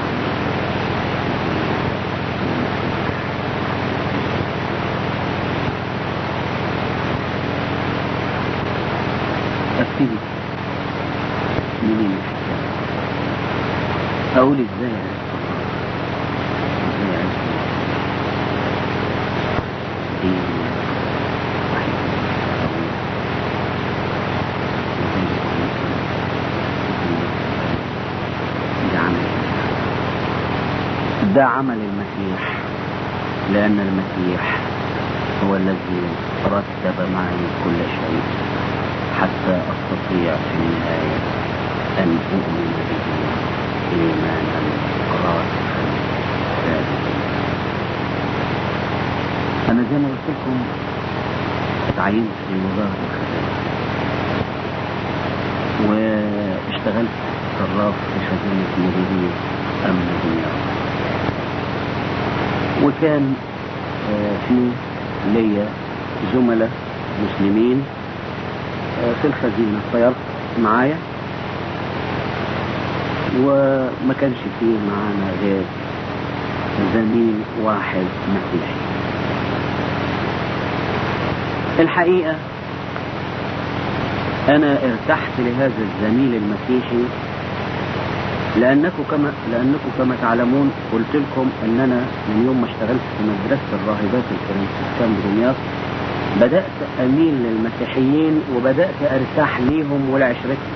أبتدي منين الحكاية أقول إزاي عرفت الله إزاي عرفت الله دي واحد طويل ده عمل ده عمل المسيح لأن المسيح هو الذي رتب معي كل شيء حتى أستطيع في النهاية أن أؤمن به إيمانا راسخا ثابتا أنا زي ما قلت لكم تعينت في وزارة الخزانة واشتغلت صراف في خزينة مديرية أمن دمياط وكان آه، في ليا زملاء مسلمين آه، في الخزينة طيرت معايا وما كانش فيه معانا غير زميل واحد مسيحي الحقيقة أنا ارتحت لهذا الزميل المسيحي لأنكم كما لأنكم كما تعلمون قلت لكم أن أنا من يوم ما اشتغلت في مدرسة الراهبات الفرنسيسكان بدمياط بدأت أميل للمسيحيين وبدأت أرتاح ليهم ولعشرتهم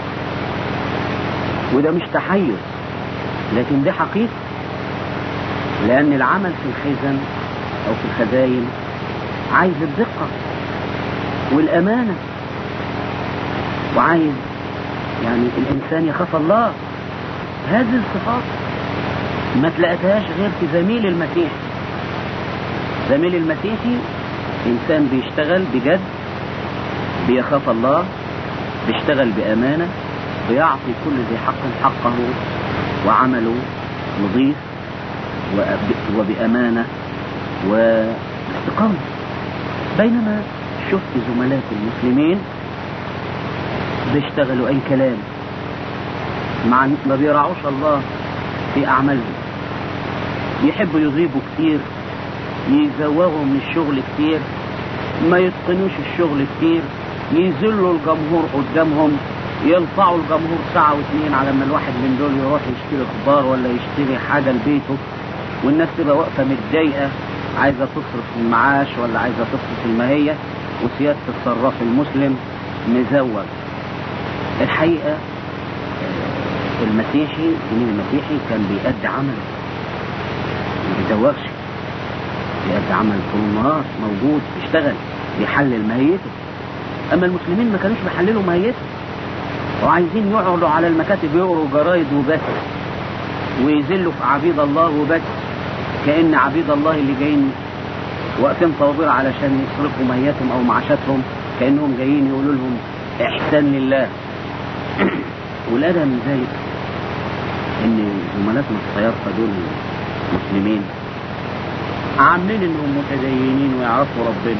وده مش تحيز لكن دي حقيقة لأن العمل في الخزن أو في الخزاين عايز الدقة والأمانة وعايز يعني الإنسان يخاف الله هذه الصفات ما تلاقيتهاش غير في زميل المسيحي زميل المسيحي إنسان بيشتغل بجد بيخاف الله بيشتغل بأمانة بيعطي كل ذي حق حقه وعمله نظيف وب- وبأمانة واستقامة بينما شفت زملائي المسلمين بيشتغلوا أي كلام مع ما بيراعوش الله في أعمالهم يحبوا يغيبوا كتير يزوغوا من الشغل كتير ما يتقنوش الشغل كتير يذلوا الجمهور قدامهم ينفعوا الجمهور ساعة واتنين على ما الواحد من دول يروح يشتري خضار ولا يشتري حاجة لبيته والناس تبقى واقفة متضايقة عايزة تصرف المعاش ولا عايزة تصرف المهية وسيادة الصراف المسلم مزوج الحقيقة آه، المسيحي الدين المسيحي كان بيأدي عمل ما بيزوجش بيأدي عمل طول النهار موجود بيشتغل بيحلل ماهيته أما المسلمين ما كانوش بيحللوا ماهيته وعايزين يقعدوا على المكاتب يقروا جرايد وبس ويذلوا في عبيد الله وبس كأن عبيد الله اللي جايين واقفين طوابير علشان يصرفوا مياتهم أو معاشاتهم كأنهم جايين يقولوا لهم إحسان لله والأدى من ذلك إن زملاتنا الصيادلة دول المسلمين عاملين إنهم متدينين ويعرفوا ربنا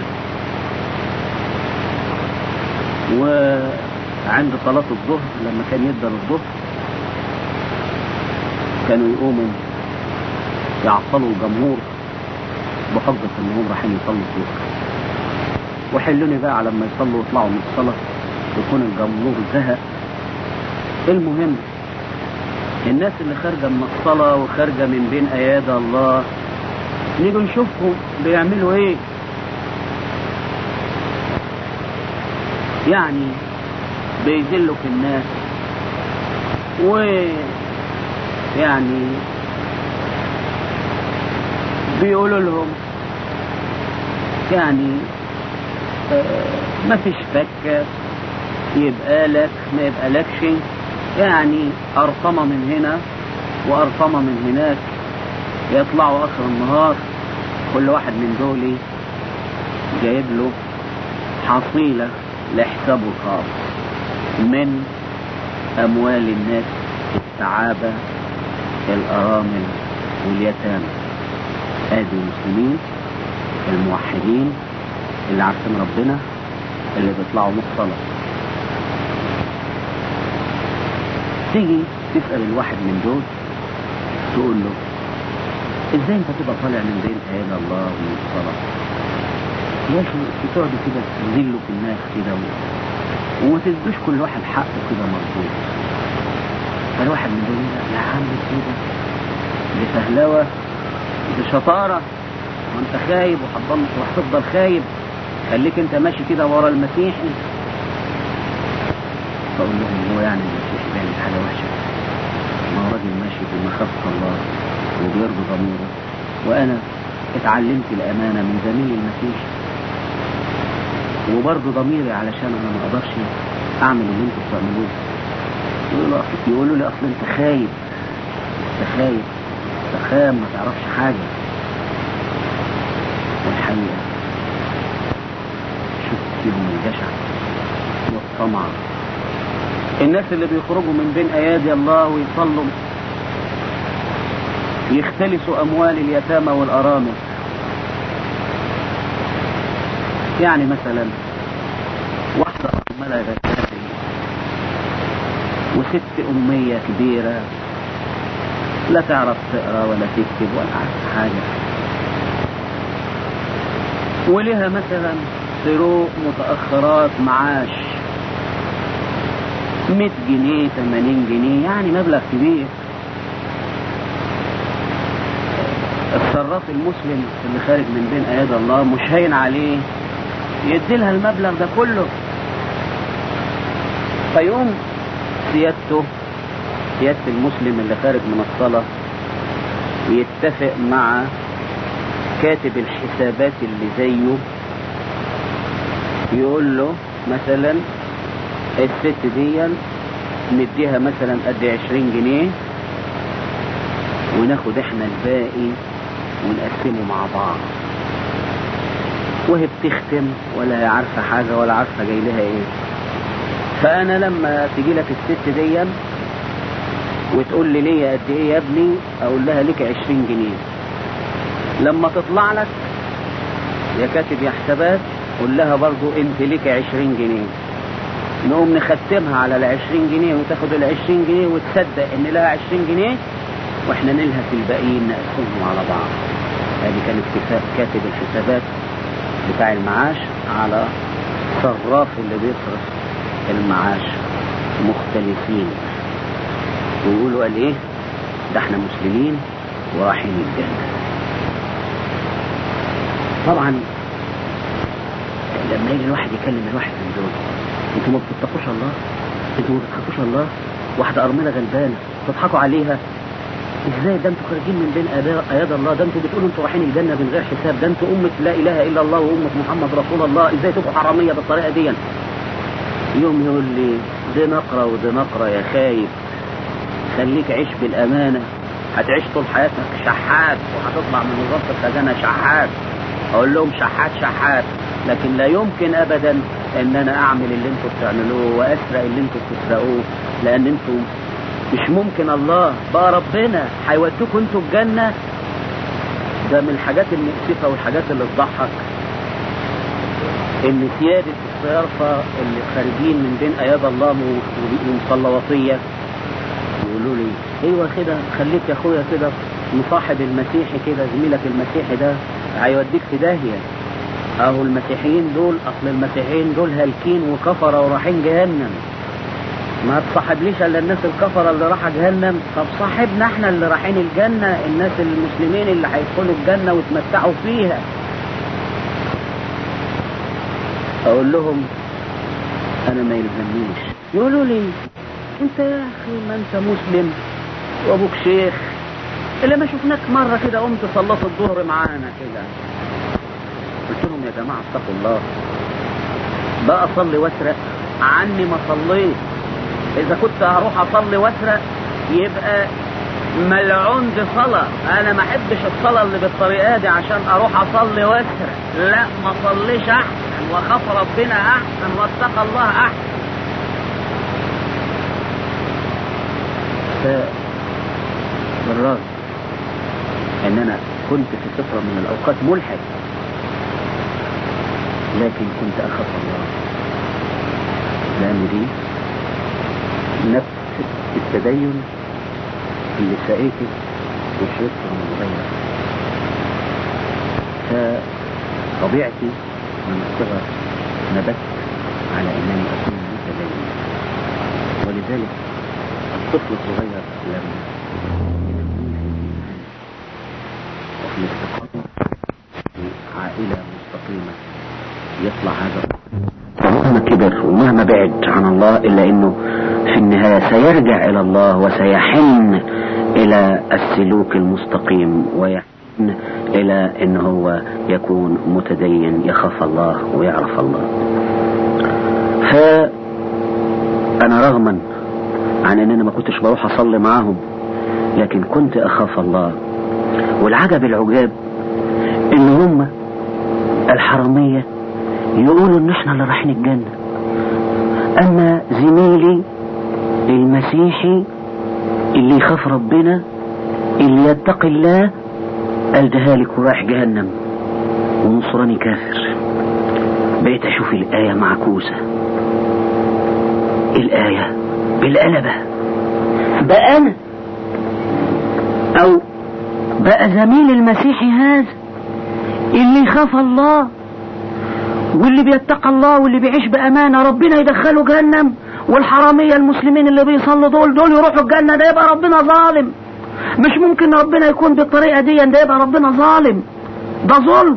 وعند صلاة الظهر لما كان يبدأ الظهر كانوا يقوموا يعطلوا الجمهور بحجة انهم رايحين يصلوا الظهر وحلوني بقى على ما يصلوا ويطلعوا من الصلاة يكون الجمهور زهق المهم الناس اللي خارجة من الصلاة وخارجة من بين أيادي الله نيجوا نشوفهم بيعملوا ايه يعني بيذلوا في الناس ويعني بيقولوا لهم يعني ما فيش فكة يبقى لك ما يبقى لكش يعني أرقمة من هنا وأرقمة من هناك يطلعوا آخر النهار كل واحد من دول جايب له حصيلة لحسابه الخاص من أموال الناس التعابة الأرامل واليتامى ادي المسلمين الموحدين اللي عارفين ربنا اللي بيطلعوا مصطلح تيجي تسأل الواحد من دول تقول له ازاي انت تبقى طالع من بين اياد الله من الصلاة يا اخي تقعدوا كده تذلوا في الناس كده و... وما تدوش كل واحد حقه كده مظبوط فالواحد من دول يا عم كده دي فهلوة دي شطارة وانت خايب وهتضل وهتفضل خايب خليك انت ماشي كده ورا المسيحي فاقول لهم هو يعني المسيحي بيعمل حاجة وحشة ما هو راجل ماشي بمخافة الله وبيرضي ضميره وانا اتعلمت الامانة من زميلي المسيحي وبرضه ضميري علشان انا ما اقدرش اعمل اللي انتوا بتعملوه يقولوا يقولوا لي اصل انت خايب انت خايب انت خام ما تعرفش حاجة والحقيقة شفت فيهم الجشع والطمع الناس اللي بيخرجوا من بين ايادي الله ويصلوا يختلسوا اموال اليتامى والارامل يعني مثلا واحدة أرملة غسالة وست أمية كبيرة لا تعرف تقرا ولا تكتب ولا عارف حاجة ولها مثلا صروق متأخرات معاش 100 جنيه 80 جنيه يعني مبلغ كبير الصراف المسلم اللي خارج من بين اياد الله مش هين عليه يدي لها المبلغ ده كله فيقوم سيادته سيادة المسلم اللي خارج من الصلاة يتفق مع كاتب الحسابات اللي زيه يقول له مثلا الست دي نديها مثلا قد عشرين جنيه وناخد احنا الباقي ونقسمه مع بعض وهي بتختم ولا هي عارفة حاجة ولا عارفة جاي لها ايه فأنا لما تجي لك الست دي وتقول لي ليه قد ايه يا ابني اقول لها لك عشرين جنيه لما تطلع لك يا كاتب يا حسابات قول لها برضو انت لك عشرين جنيه نقوم نختمها على العشرين جنيه وتاخد العشرين جنيه وتصدق ان لها عشرين جنيه واحنا نلهى في الباقيين نقسمهم على بعض هذه كان اتفاق كاتب الحسابات بتاع المعاش على صراف اللي بيصرف المعاش مختلفين ويقولوا قال ايه ده احنا مسلمين ورايحين الجنة طبعا لما يجي الواحد يكلم الواحد من دول انتوا ما بتتقوش الله انتوا ما بتخافوش الله واحدة أرملة غلبانة تضحكوا عليها ازاي ده انتوا خارجين من بين اياد الله ده انتوا بتقولوا انتوا رايحين الجنه من غير حساب ده انتوا امه لا اله الا الله وامه محمد رسول الله ازاي تبقوا حراميه بالطريقه دي يوم يقول لي دي نقره ودي نقره يا خايب خليك عيش بالامانه هتعيش طول حياتك شحات وهتطلع من وزاره الخزانه شحات اقول لهم شحات شحات لكن لا يمكن ابدا ان انا اعمل اللي انتوا بتعملوه واسرق اللي انتوا بتسرقوه لان انتوا مش ممكن الله بقى ربنا هيوديكوا انتوا الجنة ده من الحاجات المؤسفة والحاجات اللي تضحك ان سيادة الصيارفة اللي خارجين من بين اياد الله ومصلواتية يقولوا لي ايوه كده خليك يا اخويا كده مصاحب المسيحي كده زميلك المسيحي ده هيوديك في داهية اهو المسيحيين دول اصل المسيحيين دول هالكين وكفرة ورايحين جهنم ما تصاحبليش الا الناس الكفره اللي راحه جهنم طب صاحبنا احنا اللي رايحين الجنه الناس المسلمين اللي هيدخلوا الجنه ويتمتعوا فيها اقول لهم انا ما يلزمنيش يقولوا لي انت يا اخي ما انت مسلم وابوك شيخ اللي ما شفناك مرة كده قمت صليت الظهر معانا كده قلت لهم يا جماعة اتقوا الله بقى اصلي واسرق عني ما صليت اذا كنت هروح اصلي واسرق يبقى ملعون دي صلاة انا ما احبش الصلاة اللي بالطريقة دي عشان اروح اصلي واسرق لا ما صليش احسن وخاف ربنا احسن واتقى الله احسن بالرغم ان انا كنت في فترة من الاوقات ملحد لكن كنت اخاف الله لان دي نفس التدين اللي سقيته وشربته من صغير فطبيعتي من الصغر نبت على انني اكون متدين ولذلك الطفل الصغير لما وفي الاستقامة في عائلة مستقيمة يطلع هذا ومهما كبر ومهما بعد عن الله إلا أنه في النهاية سيرجع إلى الله وسيحن إلى السلوك المستقيم ويحن إلى أنه هو يكون متدين يخاف الله ويعرف الله فأنا رغما عن أن أنا ما كنتش بروح أصلي معاهم لكن كنت أخاف الله والعجب العجاب ان هم الحرامية يقولوا ان احنا اللي رايحين الجنة اما زميلي المسيحي اللي يخاف ربنا اللي يتقي الله قال ده هالك ورايح جهنم ونصراني كافر بقيت اشوف الآية معكوسة الآية بالقلبة بقى انا او بقى زميل المسيحي هذا اللي يخاف الله واللي بيتقى الله واللي بيعيش بأمانة ربنا يدخله جهنم والحرامية المسلمين اللي بيصلوا دول دول يروحوا الجنة ده يبقى ربنا ظالم مش ممكن ربنا يكون بالطريقة دي ده يبقى ربنا ظالم ده ظلم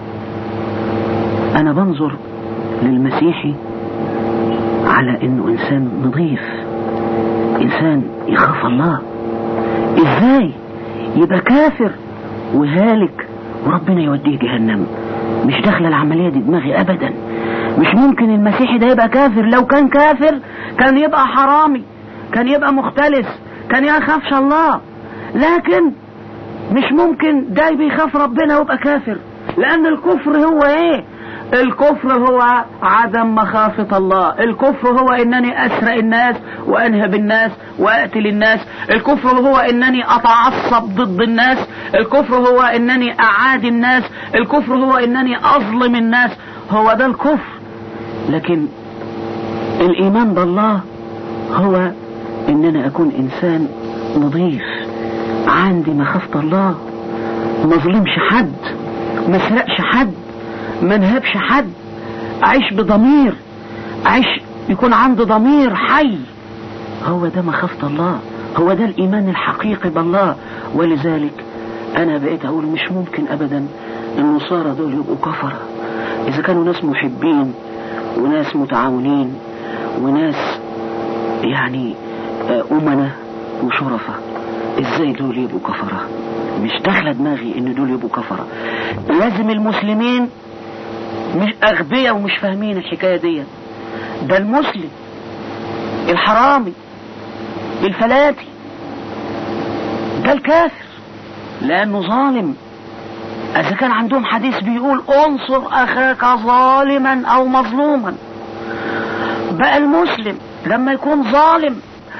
أنا بنظر للمسيحي على إنه إنسان نظيف إنسان يخاف الله إزاي يبقى كافر وهالك وربنا يوديه جهنم مش داخله العمليه دي دماغي ابدا مش ممكن المسيحي ده يبقى كافر لو كان كافر كان يبقى حرامي كان يبقى مختلس كان يخافش الله لكن مش ممكن ده بيخاف ربنا ويبقى كافر لان الكفر هو ايه الكفر هو عدم مخافة الله الكفر هو انني اسرق الناس وانهب الناس واقتل الناس الكفر هو انني اتعصب ضد الناس الكفر هو انني اعادي الناس الكفر هو انني اظلم الناس هو ده الكفر لكن الايمان بالله هو ان انا اكون انسان نظيف عندي مخافة الله ما ظلمش حد ما سرقش حد ما نهبش حد اعيش بضمير اعيش يكون عندي ضمير حي هو ده مخافة الله هو ده الايمان الحقيقي بالله ولذلك انا بقيت اقول مش ممكن ابدا النصارى دول يبقوا كفرة اذا كانوا ناس محبين وناس متعاونين وناس يعني امنة وشرفة ازاي دول يبقوا كفرة مش داخله دماغي ان دول يبقوا كفرة لازم المسلمين مش اغبياء ومش فاهمين الحكايه دي ده المسلم الحرامي الفلاتي ده الكافر لانه ظالم اذا كان عندهم حديث بيقول انصر اخاك ظالما او مظلوما بقى المسلم لما يكون ظالم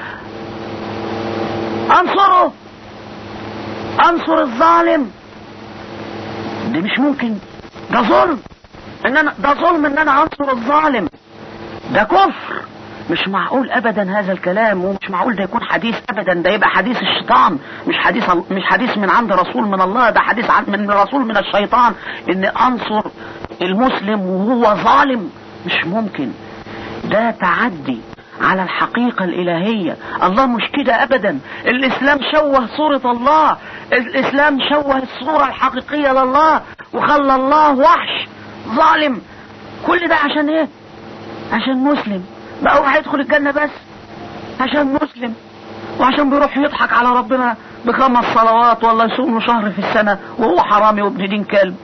انصره انصر الظالم ده مش ممكن ده ظلم ان انا ده ظلم ان انا انصر الظالم ده كفر مش معقول ابدا هذا الكلام ومش معقول ده يكون حديث ابدا ده يبقى حديث الشيطان مش حديث مش حديث من عند رسول من الله ده حديث من رسول من الشيطان ان انصر المسلم وهو ظالم مش ممكن ده تعدي على الحقيقة الإلهية الله مش كده أبدا الإسلام شوه صورة الله الإسلام شوه الصورة الحقيقية لله وخلى الله وحش ظالم كل ده عشان ايه عشان مسلم بقى هو هيدخل الجنة بس عشان مسلم وعشان بيروح يضحك على ربنا بخمس صلوات ولا يصوم شهر في السنة وهو حرامي وابن دين كلب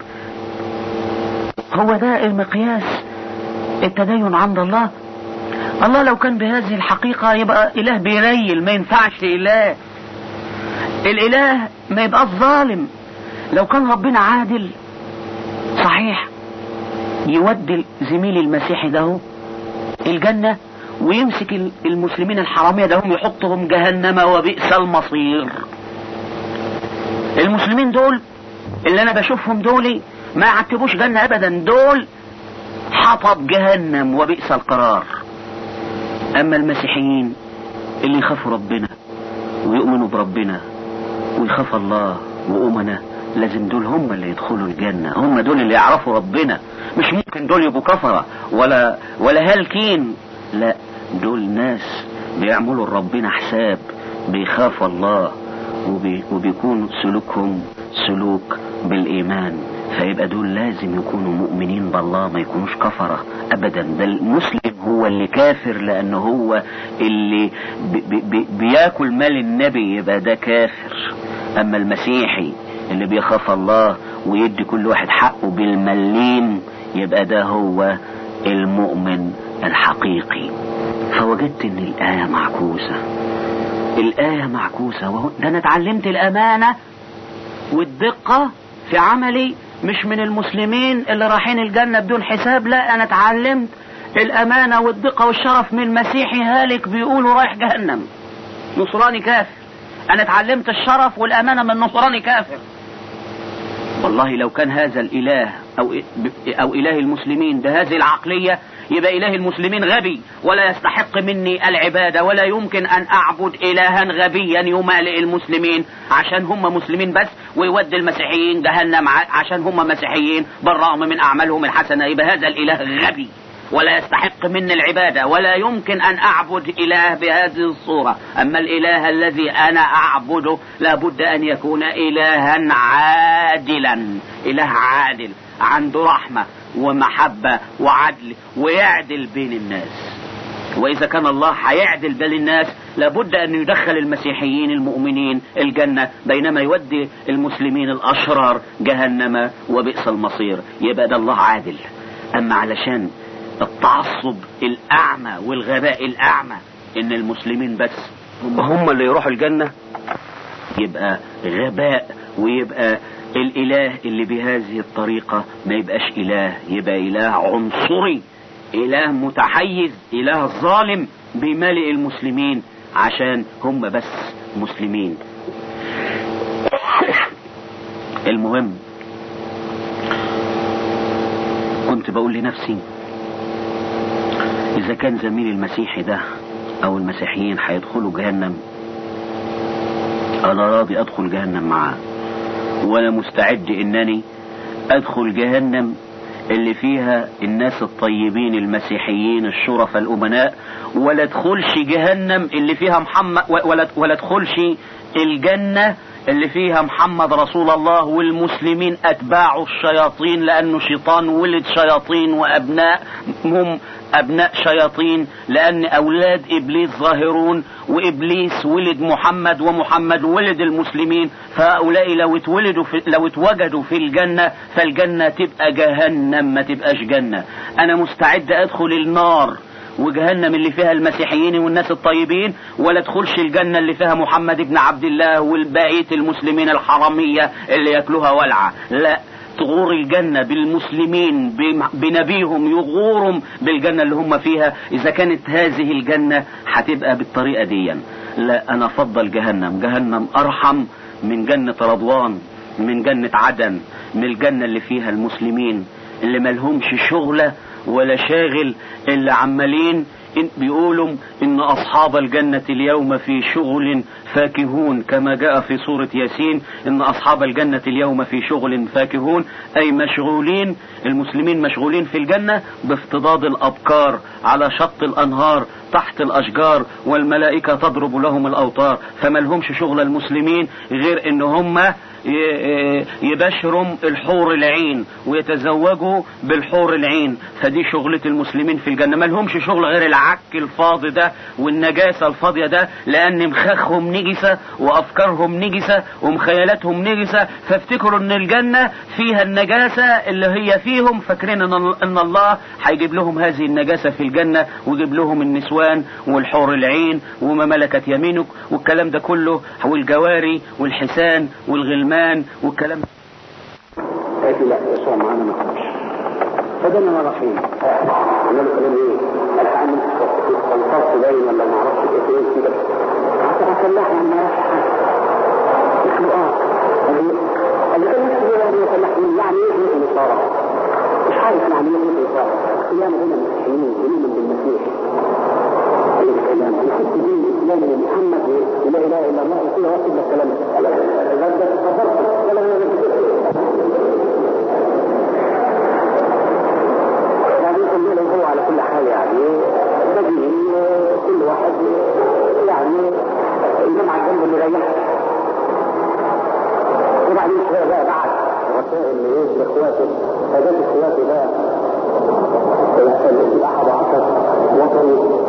هو ده المقياس التدين عند الله الله لو كان بهذه الحقيقة يبقى إله بيريل ما ينفعش إله الإله ما يبقى ظالم لو كان ربنا عادل صحيح يودي زميل المسيحي ده الجنة ويمسك المسلمين الحرامية ده هم يحطهم جهنم وبئس المصير المسلمين دول اللي انا بشوفهم دول ما يعتبوش جنة ابدا دول حطب جهنم وبئس القرار اما المسيحيين اللي يخافوا ربنا ويؤمنوا بربنا ويخاف الله وأمنا لازم دول هم اللي يدخلوا الجنة هم دول اللي يعرفوا ربنا مش ممكن دول يبقوا كفرة ولا ولا هالكين لا دول ناس بيعملوا ربنا حساب بيخافوا الله وبي وبيكون سلوكهم سلوك بالإيمان فيبقى دول لازم يكونوا مؤمنين بالله ما يكونوش كفرة أبدا ده المسلم هو اللي كافر لأنه هو اللي بي بي بياكل مال النبي يبقى ده كافر أما المسيحي اللي بيخاف الله ويدي كل واحد حقه بالمليم يبقى ده هو المؤمن الحقيقي فوجدت ان الآية معكوسة الآية معكوسة وهو ده أنا اتعلمت الأمانة والدقة في عملي مش من المسلمين اللي رايحين الجنة بدون حساب لا أنا اتعلمت الأمانة والدقة والشرف من مسيحي هالك بيقولوا رايح جهنم نصراني كافر أنا اتعلمت الشرف والأمانة من نصراني كافر والله لو كان هذا الإله أو, أو إله المسلمين بهذه العقلية يبقى إله المسلمين غبي ولا يستحق مني العبادة ولا يمكن أن أعبد إلها غبيا يمالئ المسلمين عشان هم مسلمين بس ويودي المسيحيين جهنم عشان هم مسيحيين بالرغم من أعمالهم الحسنة يبقى هذا الإله غبي ولا يستحق مني العبادة ولا يمكن أن أعبد إله بهذه الصورة أما الإله الذي أنا أعبده لابد أن يكون إلها عادلا إله عادل عنده رحمة ومحبة وعدل ويعدل بين الناس وإذا كان الله هيعدل بين الناس لابد أن يدخل المسيحيين المؤمنين الجنة بينما يودي المسلمين الأشرار جهنم وبئس المصير يبقى ده الله عادل أما علشان التعصب الأعمى والغباء الأعمى إن المسلمين بس هم اللي يروحوا الجنة يبقى غباء ويبقى الإله اللي بهذه الطريقة ما يبقاش إله يبقى إله عنصري إله متحيز إله ظالم بملئ المسلمين عشان هم بس مسلمين المهم كنت بقول لنفسي إذا كان زميل المسيحي ده أو المسيحيين هيدخلوا جهنم أنا راضي أدخل جهنم معاه وأنا مستعد إنني أدخل جهنم اللي فيها الناس الطيبين المسيحيين الشرفاء الأمناء ولا ادخلش جهنم اللي فيها محمد ولا ولا ادخلش الجنة اللي فيها محمد رسول الله والمسلمين أتباع الشياطين لأنه شيطان ولد شياطين وأبناء هم أبناء شياطين لأن أولاد إبليس ظاهرون وإبليس ولد محمد ومحمد ولد المسلمين فهؤلاء لو اتولدوا في لو اتوجدوا في الجنة فالجنة تبقى جهنم ما تبقاش جنة أنا مستعد أدخل النار وجهنم اللي فيها المسيحيين والناس الطيبين ولا تدخلش الجنة اللي فيها محمد بن عبد الله والبقية المسلمين الحرامية اللي ياكلوها ولعة لا تغور الجنة بالمسلمين بنبيهم يغورهم بالجنة اللي هم فيها إذا كانت هذه الجنة هتبقى بالطريقة دي لا أنا أفضل جهنم جهنم أرحم من جنة رضوان من جنة عدن من الجنة اللي فيها المسلمين اللي ملهمش شغلة ولا شاغل اللي عمالين إن بيقولوا إن أصحاب الجنة اليوم في شغل فاكهون كما جاء في سورة ياسين إن أصحاب الجنة اليوم في شغل فاكهون أي مشغولين المسلمين مشغولين في الجنة بافتضاد الأبكار على شط الأنهار تحت الأشجار والملائكة تضرب لهم الأوتار فما لهمش شغل المسلمين غير إن هم ي- يبشروا الحور العين ويتزوجوا بالحور العين فدي شغلة المسلمين في الجنة ما لهمش شغل غير العك الفاضي ده والنجاسة الفاضية ده لأن مخاخهم نجسة وأفكارهم نجسة ومخيلاتهم نجسة فافتكروا إن الجنة فيها النجاسة اللي هي فيهم فاكرين إن إن الله هيجيب لهم هذه النجاسة في الجنة ويجيب لهم النسوان والحور العين وما ملكت يمينك والكلام ده كله والجواري والحسان والغلمان والكلام قالت لي لا يسوع معانا ما خرجش فدنا رايحين عمال كلام ايه؟ الحقني الفرق باين ولا ما اعرفش ايه فين كده حتى اصلحها ما اعرفش حاجه قلت له اه قال لي قال لي ايه نفسي يعني يصلحني يعني ايه مثل النصارى مش عارف يعني ايه مثل النصارى ايام هنا مسيحيين ونؤمن بالمسيح ايه الكلام انا كنت دين الاسلام محمد لا اله الا الله وكل واحد الكلام ده كفرت ولا يعني يقول له هو على كل حال يعني بديهي كل واحد يعني ينام على الجنب اللي يريحه وبعدين شويه بقى بعد رسائل لايه لاخواته فجاب اخواته بقى الاحد عشر وطني